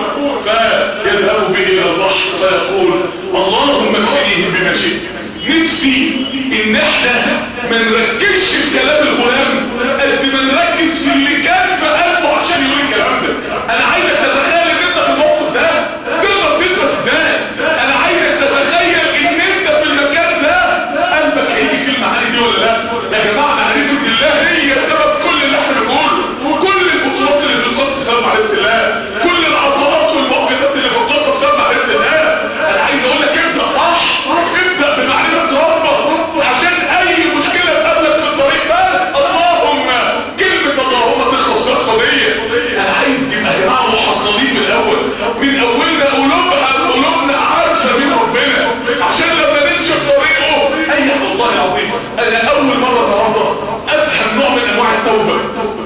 Speaker 2: فيذهب به الى البحر فيقول اللهم اكفنيهم بما شئت نفسي ان احنا ما نركزش في كلام الغلام قد ما نركز في اللي كان في قلبه عشان يقول الكلام ده انا عايزك تتخيل ان انت في الموقف ده تقدر تثبت ازاي انا عايزك تتخيل ان انت في المكان ده قلبك هيجي في المعاني دي ولا لا يا جماعه معرفه الله هي سبب كل اللي احنا بنقوله كل البطولات اللي في القصه بسبب معرفه الله كل العضلات والموقفات اللي في القصه بسبب معرفه الله انا عايز اقول لك ابدا صح ابدا بمعرفه ربك عشان اي مشكله تقابلك في الطريق ده اللهم كلمه اللهم تخلص في القضيه انا عايز نبقى يا جماعه محصلين من الاول من اولنا قلوبها قلوبنا عارفه مين ربنا عشان لما نمشي في طريقه اي والله العظيم انا اول مره النهارده افهم نوع من انواع التوبه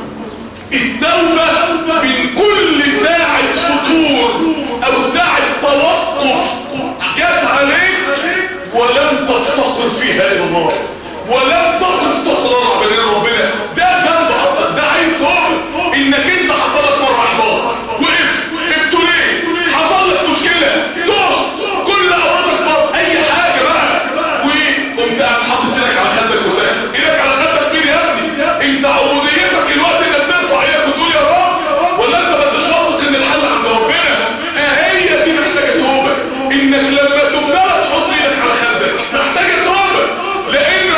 Speaker 2: التوبة من كل ساعة فتور او ساعة توقف جت عليك ولم تفتقر فيها الى الله ولم تقف تطلع بين ربنا ده ذنب اصلا ده عيب توبة انك انت حصل لك مرة احباط وقفت وقفت ليه حصل لك مشكلة تقف كل اورادك بط اي حاجة بقى وقمت قاعد حاطط ايدك على خدك وساكت ايدك على خدك مين يا ابني انت عبوديتك الوقت انك ترفع ايدك وتقول يا رب ولا انت ما انتش واثق ان الحل عند ربنا اه هي دي محتاجه توبه انك لما تبتلى تحط ايدك على خدك محتاجه توبه لان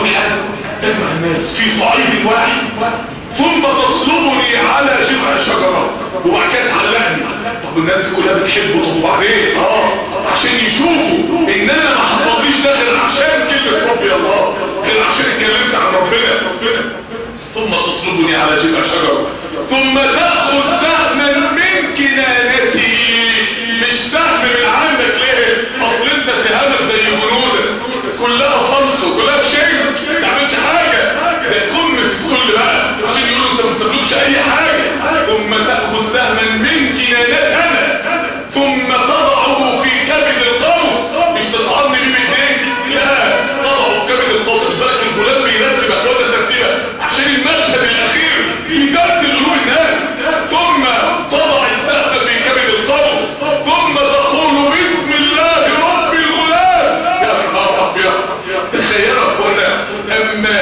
Speaker 2: حاجه تجمع الناس في صعيد واحد ثم تصلبني على جذع شجره وبعد كده تعلقني طب الناس دي كلها بتحبه طب وبعدين اه عشان يشوفوا ان انا ما حصليش ده غير عشان كلمه ربي الله غير عشان اتكلمت عن ربنا ثم تصلبني على جذع شجره ثم تاخذ سهما من كنانتي مش سهم من عندك ليه اصل انت سهامك زي جنودك كلها فلس وكلها شيء ما تعملش حاجه ده قمه الذل بقى عشان يقولوا انت ما بتملكش اي حاجه ثم تاخذ سهما من كنانتي انا ثم تضعه في كبد القوس مش تطعني بيه بايديك لا تضعه في كبد القوس بالك الغلام بيرتب احواله ترتيبه عشان المشهد الاخير في درس قلوب الناس ثم تضع السهم في كبد القوس ثم تقول بسم الله رب الغلام يا نهار ابيض تخيلوا يا اخوانا اما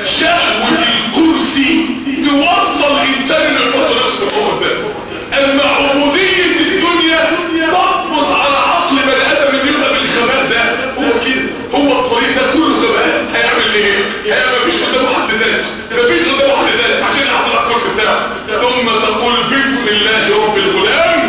Speaker 2: شهوه الكرسي توصل الانسان انه يحط نفسه في الأرض ده اما عبوديه الدنيا تقبض على عقل بني ادم انه يبقى بالخبال ده هو كده هو الطريق ده كله خبال هيعمل ايه؟ هيعمل مفيش قدامه حد تاني مفيش قدامه حد تاني عشان يحط على الكرسي بتاعه ثم تقول بسم الله رب الغلام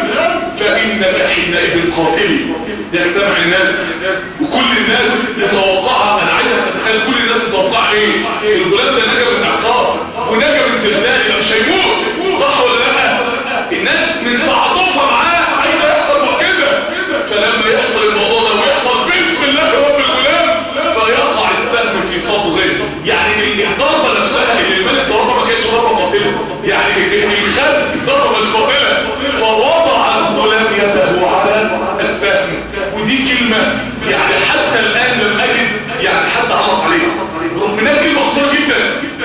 Speaker 2: فانك حينئذ قاتلي يجتمع الناس وكل الناس متوقعه انا عايز اتخيل كل الناس متوقعه ايه؟ الغلام ده نجا من اعصاب ونجا من زلزال مش هيموت صح ولا لا؟ الناس من تعاطفها معاه عايزه يحصل كده فلما يحصل الموضوع ده ويحصل بسم الله رب الغلام فيقع السهم في صدره يعني الضربه نفسها اللي الملك ضربها ما كانتش ضربه قاتله يعني الخد ضربه مش قاتله فوضع الغلام يده على السهم ودي كلمه يعني حتى الان لم اجد يعني حد عرف عليها رغم انها كلمه خطيره جدا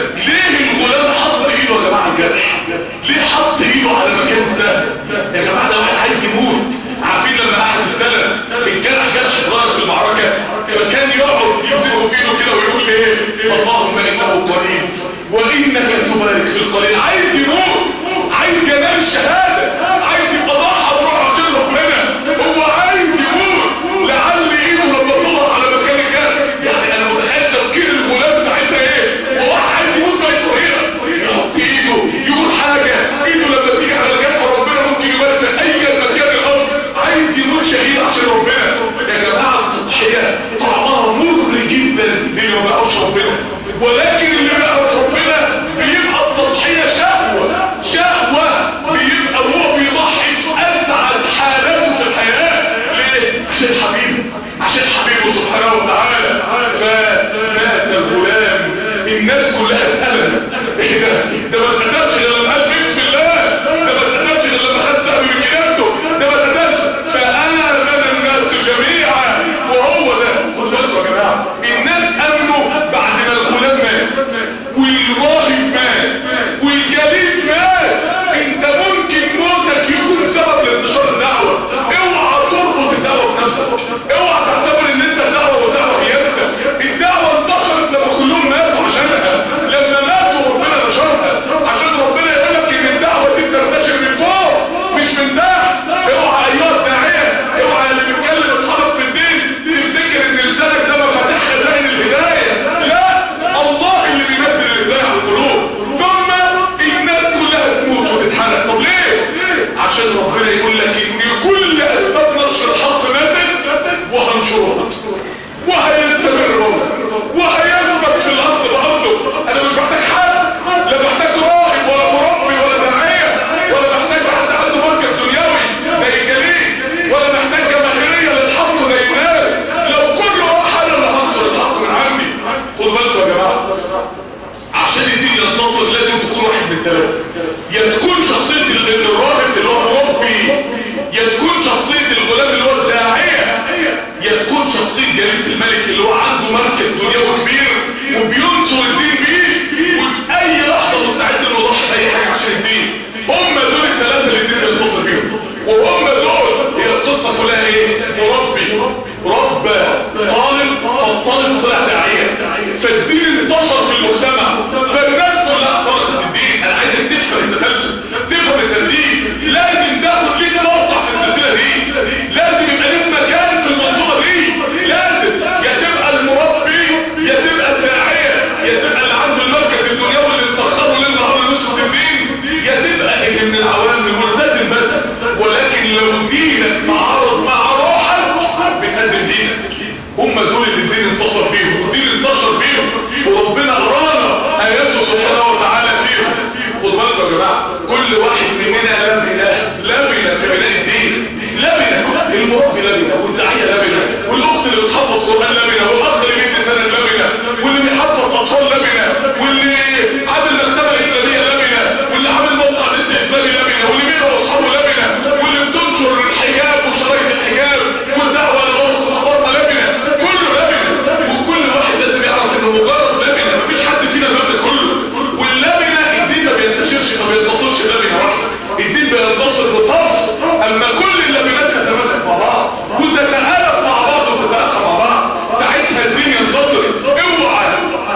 Speaker 2: ليه الغلام حط ايده يا جماعه الجرح ليه حط ايده على مكان ده يا جماعه ده واحد عايز يموت عارفين لما احد السلف الجرح جرح صغير في المعركه فكان يقعد يمسكه بايده كده ويقول ايه اللهم انه قريب وانك تبارك في القليل عايز يموت عايز جمال الشهاده عايز يبقى ضحى بروح عشان ربنا هو عايز يموت لعل ايده لما تضغط على مكان الجرح يعني انا متخيل تفكير الغلام ساعتها ايه هو عايز يموت باي طريقه يحط ايده يقول حاجه ايده لما تيجي على الجرح ربنا ممكن يبارك في اي مكان الارض عايز يموت شهيد عشان ربنا يا جماعه التضحيه طعمها مر جدا اللي ما بقاش ربنا ولكن اللي بقى ربنا بيبقى التضحيه شهوه شهوه بيبقى هو بيضحي في اسعد حالاته في الحياه ليه عشان حبيبه عشان حبيبه سبحانه وتعالى فمات الغلام الناس كلها اتقلبت ايه ده ده ما اتقلبش غير لما قال بسم الله ده ما اتقلبش غير لما خد سهم من كنانته ده ما اتقلبش فآمن الناس جميعا وهو ده خد بالكم يا جماعه الناس امنوا بعد ما الغلام مات والراهب مات والجليس مات انت ممكن موتك يكون سبب لانتشار الدعوه اوعى تربط الدعوه بنفسك اوعى تعتبر ان انت دعوه ودعوه هي انت الدعوه انتشرت لما كلهم ماتوا عشانها لما ماتوا ربنا نشرها عشان ربنا يقول لك ان الدعوه دي بتنتشر من فوق مش من تحت اوعى ايها الداعيه اوعى اللي بيتكلم اصحابك في الدين تفتكر ان لسانك ده مفاتيح خزائن الهدايه لا الله اللي بينزل الهدايه على القلوب ثم الناس كلها تموت وتتحرق طب ليه عشان ربنا يقول لك ان كل اسباب نشر الحق ماتت وهنشرها وهيستمر وهيثبت في الارض بارضه انا مش محتاج حد لا محتاج راهب ولا مربي ولا داعيه ولا محتاج حد عنده مركز دنيوي زي الجليل ولا محتاج جماهيريه للحق زي الناس لو كل واحد انا اللي هنشر الحق من عندي خدوا بالكم يا جماعه عشان الدين ينتصر لازم تكون واحد من ثلاثه يا تكون شخصيه ال- الراهب اللي هو مربي يا تكون شخصيه الغلام اللي هو الداعيه يا تكون شخصيه جليس الملك اللي هو عنده مركز دنيوي كبير وبينصر الدين بيه وفي اي لحظه مستعد انه يضحي باي حاجه عشان الدين هم دول الثلاثه اللي الدين بينتصر بيهم وهم دول هي القصه كلها ايه مربي رب طالب فالطالب طلع داعيه فالدين انتشر في المجتمع فالناس كلها اخترقت الدين انا عايزك تفهم التسلسل تفهم الترتيب لازم تاخد ليك موقع في السلسله دي لازم يبقى ليك مكان في المنظومه دي لازم يا تبقى المربي يا تبقى الداعيه لو دينك تعارض مع روحك بتهدد دينك هم دول اللي الدين انتصر فيهم والدين انتشر فيهم وربنا ارانا اياته سبحانه وتعالى فيهم خد بالكم يا جماعه كل واحد مننا لبنه لبنه في بناء الدين لبنه المربي لبنه والداعيه لبنه والاخت اللي بتحفظ قران لبنه والاخ اللي بيدي سنه لبنه واللي بيحفظ اطفال لبنه واللي عامل مكتبه اسلاميه لبنه واللي عامل موقع ضد اسلامي لبنه واللي بيقرا اصحابه لبنه واللي بتنشر الحجاب وشرايط الحجاب والدعوه للغرس اخبارنا لبنه كله لبنه وكل واحد لازم يعرف انه مجرد لبنه مفيش حد فينا لبنه كله واللبنه الدين ما بينتشرش ما بينتصرش لبنه واحده الدين بينتصر بطرف اما كل اللبنات تتماسك مع بعض وتتآلف مع بعض وتتأخى مع بعض ساعتها الدين ينتصر اوعى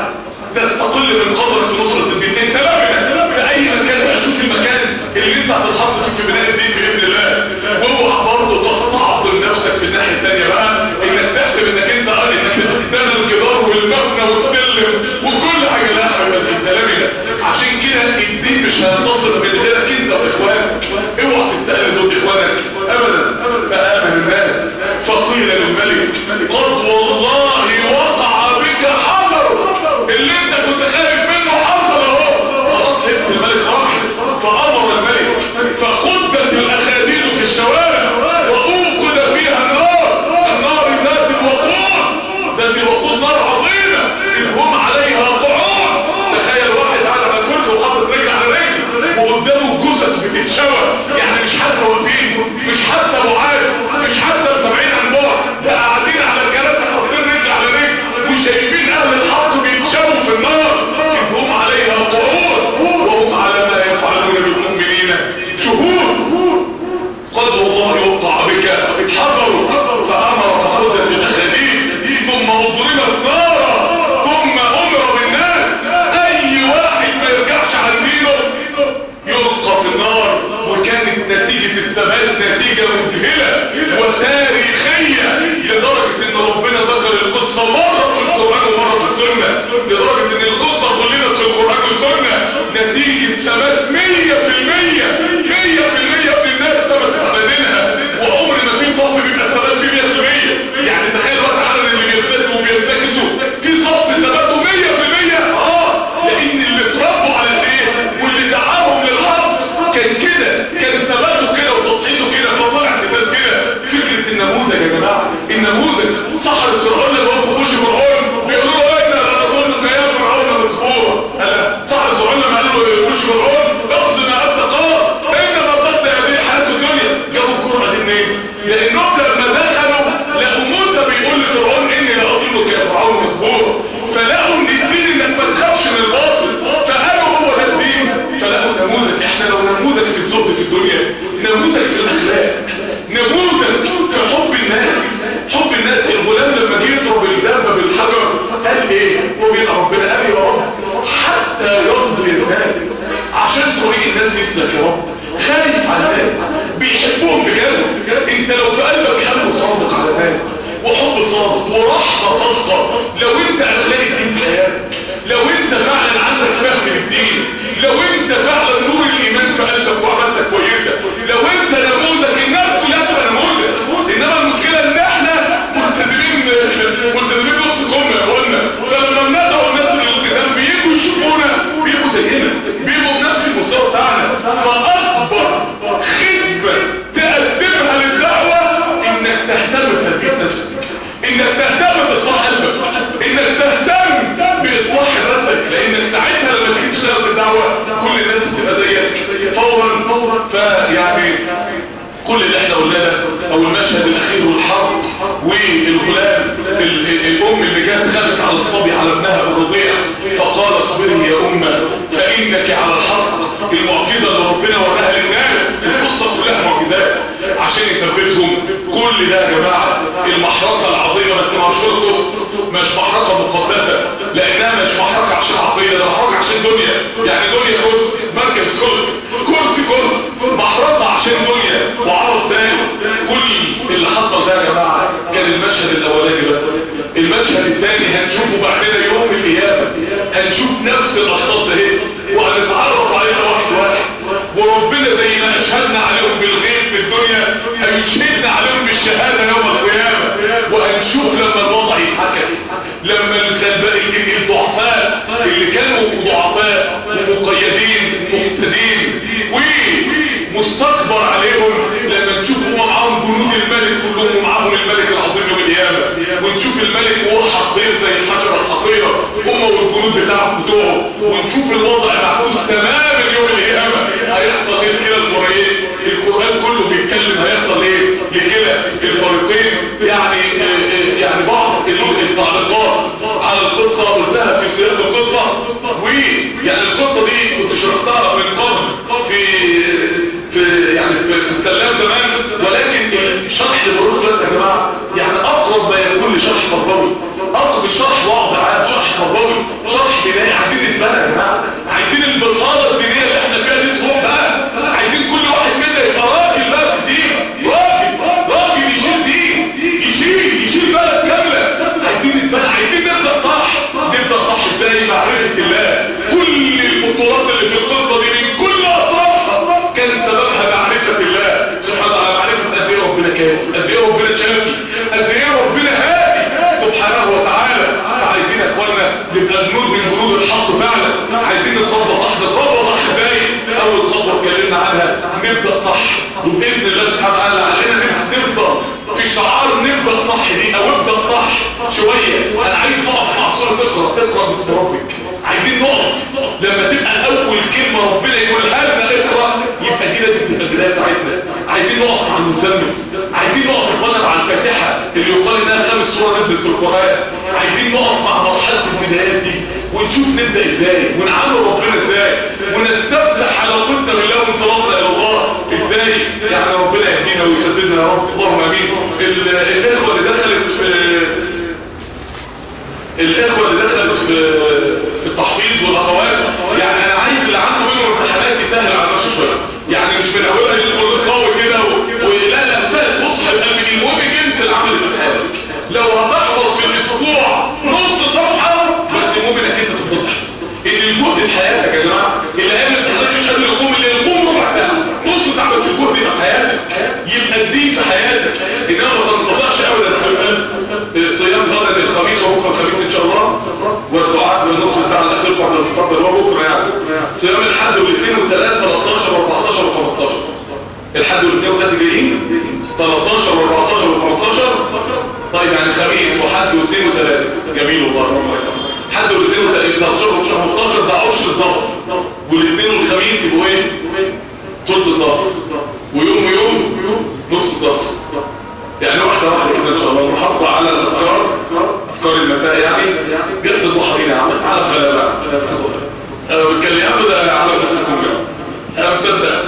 Speaker 2: تستقل من قدرك في نصرة الدين انت لبنة في اي مكان بقى شوف المكان اللي انت هتتحط فيه في بناء الدين باذن الله واوعى برضه تستعطل نفسك في الناحية الثانية بقى انك تحسب انك انت قال انك تقدم الجدار والمبنى والسلم وكل حاجة لا حبيبي انت لبنة عشان كده الدين مش هينتصر من غيرك انت واخوانك اوعى تستقل ضد اخوانك ابدا فامن الناس فقيل للملك قد والله وقع بك حذر اللي انت كنت خايف منه حصل اهو خلاص سبت الملك راح فامر الملك فقدت الاخاديد في الشوارع واوقد فيها النار النار ذات الوقود ذات الوقود نار عظيمه اذ هم عليها قعود تخيل واحد قاعد على كرسي وحاطط رجل على رجل وقدامه جثث بتتشوى يعني مش حتى واقفين مش حتى بعاد مش حتى متابعين عن بعد ده قاعدين على الكراسي حاطين رجل على رجل وشايفين اهل الحق بيتشووا في النار إذ هم عليها قعود وهم على ما يفعلون بالمؤمنين شهود قد والله وقع بك حذروا فامر فخذت الاخاديد ثم اضربت نارا ثم امر بالناس اي واحد ما يرجعش عن دينه يلقى في النار وكانت نتيجة الثبات نتيجة مذهلة وتاريخية لدرجة ان ربنا ذكر القصة مرة في القرآن ومرة في السنة لدرجة ان القصة خلدت في القرآن والسنة نتيجة ثبات مية في المية مية في المية من الناس ثبت على دينها وعمر ما في صف بيبقى ثبات فيه مية في المية يعني تخيل وقت عدد اللي بيرتكزوا وبيرتكزوا في صف ثباته مية في المية اه لان اللي اتربوا على الايه واللي دعاهم للحق كان كده كان ثباته كده وتضحيته كده فطلعت الناس كده فكرة النموذج يا جماعة النموذج سحرة فرعون لما وقفوا في وش فرعون بيقولوا له ايه ده اظنك يا فرعون مذكورة هلا سحرة فرعون لما قالوا له في وش فرعون اقصد ما انت قال انما قد هذه حياة الدنيا جابوا الكرة دي منين؟ لانهم لما دخلوا لقوا موسى بيقول لفرعون اني لاظنك يا فرعون مذكورة فلقوا ان الدين انك ما تخافش من الباطل فقالوا هو ده الدين فلقوا نموذج احنا لو نموذج في الزهد في الدنيا نموذج في الاخلاق نموذج في حب الناس حب الناس الغلام لما جه يضرب الدابه بالحجر قال ايه هو بيدعي ربنا قال يا رب حتى يرضي الناس عشان طريق الناس يسلك يا رب خايف على الناس بيحبهم بجد انت لو في قلبك حب صادق على الناس وحب صادق ورحمه صادقه لو انت اخلاق الدين في حياتك لو انت فعلا عندك فهم للدين لو انت فعلا نور الايمان في قلبك وعملتك كويسه لو انت نموذج الناس كلها تبقى نموذج انما المشكله ان احنا ملتزمين ملتزمين نص كم يا اخوانا فلما بندعو الناس للالتزام بيجوا يشوفونا بيبقوا زينا بيبقوا بنفس المستوى بتاعنا فاكبر خدمه تقدمها للدعوه انك تهتم بتربيه نفسك انك تهتم باصلاح قلبك انك تهتم باصلاح نفسك لانك ساعتها لما تيجي تشتغل في الدعوه كل الناس بتبقى زيك فورا فيعني كل اللي احنا قلناه ده او المشهد الاخير والحرب والغلام ال- ال- الام اللي جت خلت على الصبي على ابنها الرضيع فقال اصبري يا امه فانك على الحق المعجزه اللي ربنا وراها للناس القصه كلها معجزات عشان يثبتهم كل ده يا جماعه المحرقه العظيمه بس مش قصه مش محرقه مقدسه لانها مش محرقه عشان عقيده ده محرقه عشان دنيا يعني دنيا كرسي مركز كرسي كرسي كرسي محرقه عشان دنيا وعرض ثاني كل اللي حصل ده يا جماعه كان المشهد الاولاني بس المشهد الثاني هنشوفه بعدنا يوم القيامه هنشوف نفس الاشخاص ده وهنتعرف عليها واحد واحد وربنا زي ما اشهدنا عليهم بالغيب في الدنيا هيشهدنا عليهم بالشهادة يوم القيامة وهنشوف لما الوضع يتحكم لما الضعفاء اللي كانوا ضعفاء ومقيدين ومفسدين ومستكبر عليهم لما نشوف هم معاهم جنود الملك كلهم ومعاهم الملك العظيم يوم القيامة ونشوف الملك وهو حقير زي الحجرة الحقيرة هم والجنود بتاعهم بتوعه ونشوف الوضع معكوس تماما يوم القيامة هيحصل ايه كده المرأيين القرآن كله بيتكلم هيحصل ايه لكده الفريقين يعني يعني بعض التعليقات على القصة قلتها في سياق القصة ويعني القصة دي كنت شرحتها من قبل في في يعني في السلام زمان ولكن الشرح اللي بقوله دلوقتي يا جماعه يعني اقرب ما يكون لشرح تربوي اقرب الشرح واضح عام شرح تربوي شرح بناء عايزين نتبنى يا جماعه عايزين البطاله الدينيه اللي احنا فيها دي تروح بقى عايزين كل واحد منا يبقى راجل بقى في الدين راجل راجل يشيل دين يشيل يشيل بلد كامله عايزين نتبنى عايزين نبدا صح نبدا صح ازاي معرفه الله كل البطولات اللي في القصه دي من كل اطرافها كان سببها معرفه الله سبحانه وتعالى معرفه قد ايه ربنا كافي قد ايه ربنا شافي قد ايه ربنا هادي سبحانه وتعالى فعايزين يا اخوانا نبقى جنود من جنود الحق فعلا عايزين نتربى صح نتربى صح ازاي اول خطوه اتكلمنا عنها نبدا صح وباذن الله سبحانه وتعالى علينا نفضل في شعار نبدا صح دي او ابدا صح شويه انا عايز نقف مع صوره تقرا تقرا باسم ربك عايزين نقف لما تبقى اول كلمه ربنا يقولها لنا اقرا يبقى دي لازم تبقى البدايه بتاعتنا عايزين نقف مع المزمل عايزين نقف اخوانا مع الفاتحه اللي يقال انها خامس سوره نزلت في القران عايزين نقف مع مرحله البدايات دي ونشوف نبدا ازاي ونعامل ربنا ازاي ونستفتح علاقتنا بالله وانطلاقنا الى الله ازاي يعني ربنا يهدينا ويسددنا يا رب اللهم امين الاخوه اللي دخلت في الاخوه اللي دخلت في في التحفيظ والاخوات يعني انا عايز اللي عنده منهم امتحانات يسهل على نفسه شويه يعني مش من اولها يدخل قوي كده ولا لا سهل بص هيبقى من المهم جنس العمل امتحانك لو هتحفظ في الاسبوع نص صفحه بس المهم انك انت تفضل اللي الجهد في حياتك يا جماعه اللي قال الامتحانات مش قادر يقوم اللي يقوم ربع ساعه نص ساعه بس الجهد يبقى في حياتك يبقى الدين في حياتك انما ما تنقطعش ابدا يا حبيب صيام غدا الخميس وبكره الخميس ان شاء الله والدعاء بالنصف ساعه الاخير قبل الفطر اللي هو بكره يعني صيام الحد والاثنين والثلاث 13 و14 و15 الحد والاثنين والثلاث جايين 13 و14 و15 طيب يعني خميس وحد واثنين وثلاث جميل والله ربنا يكرمك حد والاثنين وثلاث 13 و 15 ده عشر الضغط والاثنين والخميس يبقوا ايه؟ ثلث الضغط ويوم ويوم نص الضغط يعني واحدة واحدة كده ان شاء الله محافظة على الاذكار اذكار المساء يعني جلسة ضحى هنا عملت على غلبة انا بتكلم ياخد على بس الكمبيوتر انا مصدق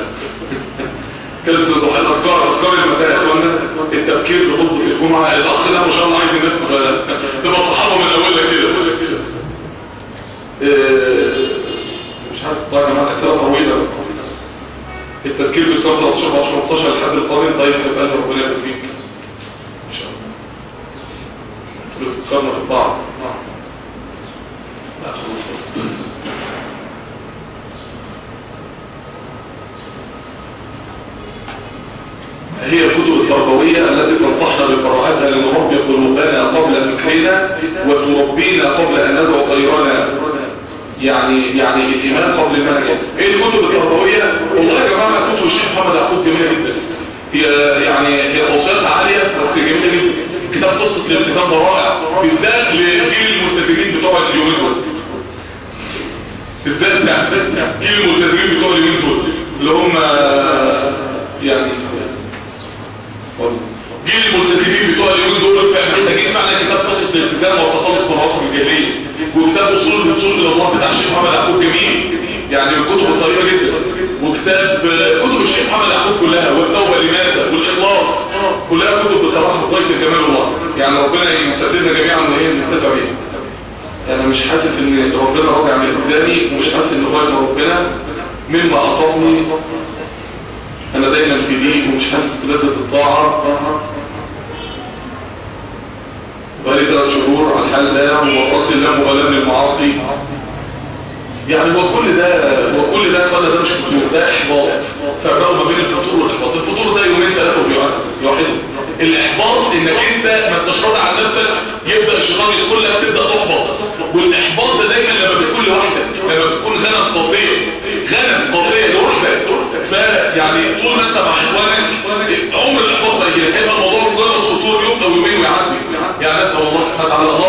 Speaker 2: جلسة ضحى الاذكار اذكار المساء يا اخوانا التفكير بخطبة الجمعة الاخ ده ما شاء الله عايز الناس تبقى صحابة من اولها كده مش عارف طبعا يا جماعه اختلاف طويله التذكير بالصوت 13 15 لحد القادم طيب هيبقى لنا ربنا يبارك فيك ان شاء الله افتكرنا في بعض لا خلاص هي الكتب التربوية التي تنصحنا بقراءتها لنربي قلوبنا قبل فكرنا وتربينا قبل أن ندعو غيرنا يعني يعني الإيمان قبل المنهج ايه الكتب التربوية والله يا جماعة كتب الشيخ محمد يعقوب جميلة جدا هي يعني هي توصيات عالية بس جميلة جدا كتاب قصة الالتزام ده رائع بالذات لجيل الملتزمين بتوع اليومين دول بالذات يعني جيل الملتزمين بتوع اليومين دول اللي هم يعني جيل الملتزمين بتوع اليومين دول محتاجين فعلا كتاب قصة الالتزام والتخلص من العصر الجاهلي وكتاب اصول الوصول الى الله بتاع الشيخ محمد يعقوب جميل يعني الكتب الطيبه جدا وكتاب كتب الشيخ محمد يعقوب كلها والتوبه لماذا والاخلاص كلها كتب بصراحه بطيبه الجمال والله يعني ربنا يسددنا جميعا وهي نستفع بيها انا مش حاسس ان ربنا راضي عن التزامي ومش حاسس ان غير ربنا مما اصابني انا دايما في ضيق ومش حاسس بلذة الطاعة بقالي ثلاث شهور على الحال ده ووصلت الله مغلب للمعاصي يعني هو كل ده هو كل ده خلى ده مش فطور ده احباط فرقوا ما بين الفطور والاحباط الفطور ده يومين ثلاثه يعني طول ما انت مع اخوانك عمر الاحباط ما يجيلك هيبقى الموضوع مجرد سطور يوم او يومين ويعدي يعني نسال الله سبحانه وتعالى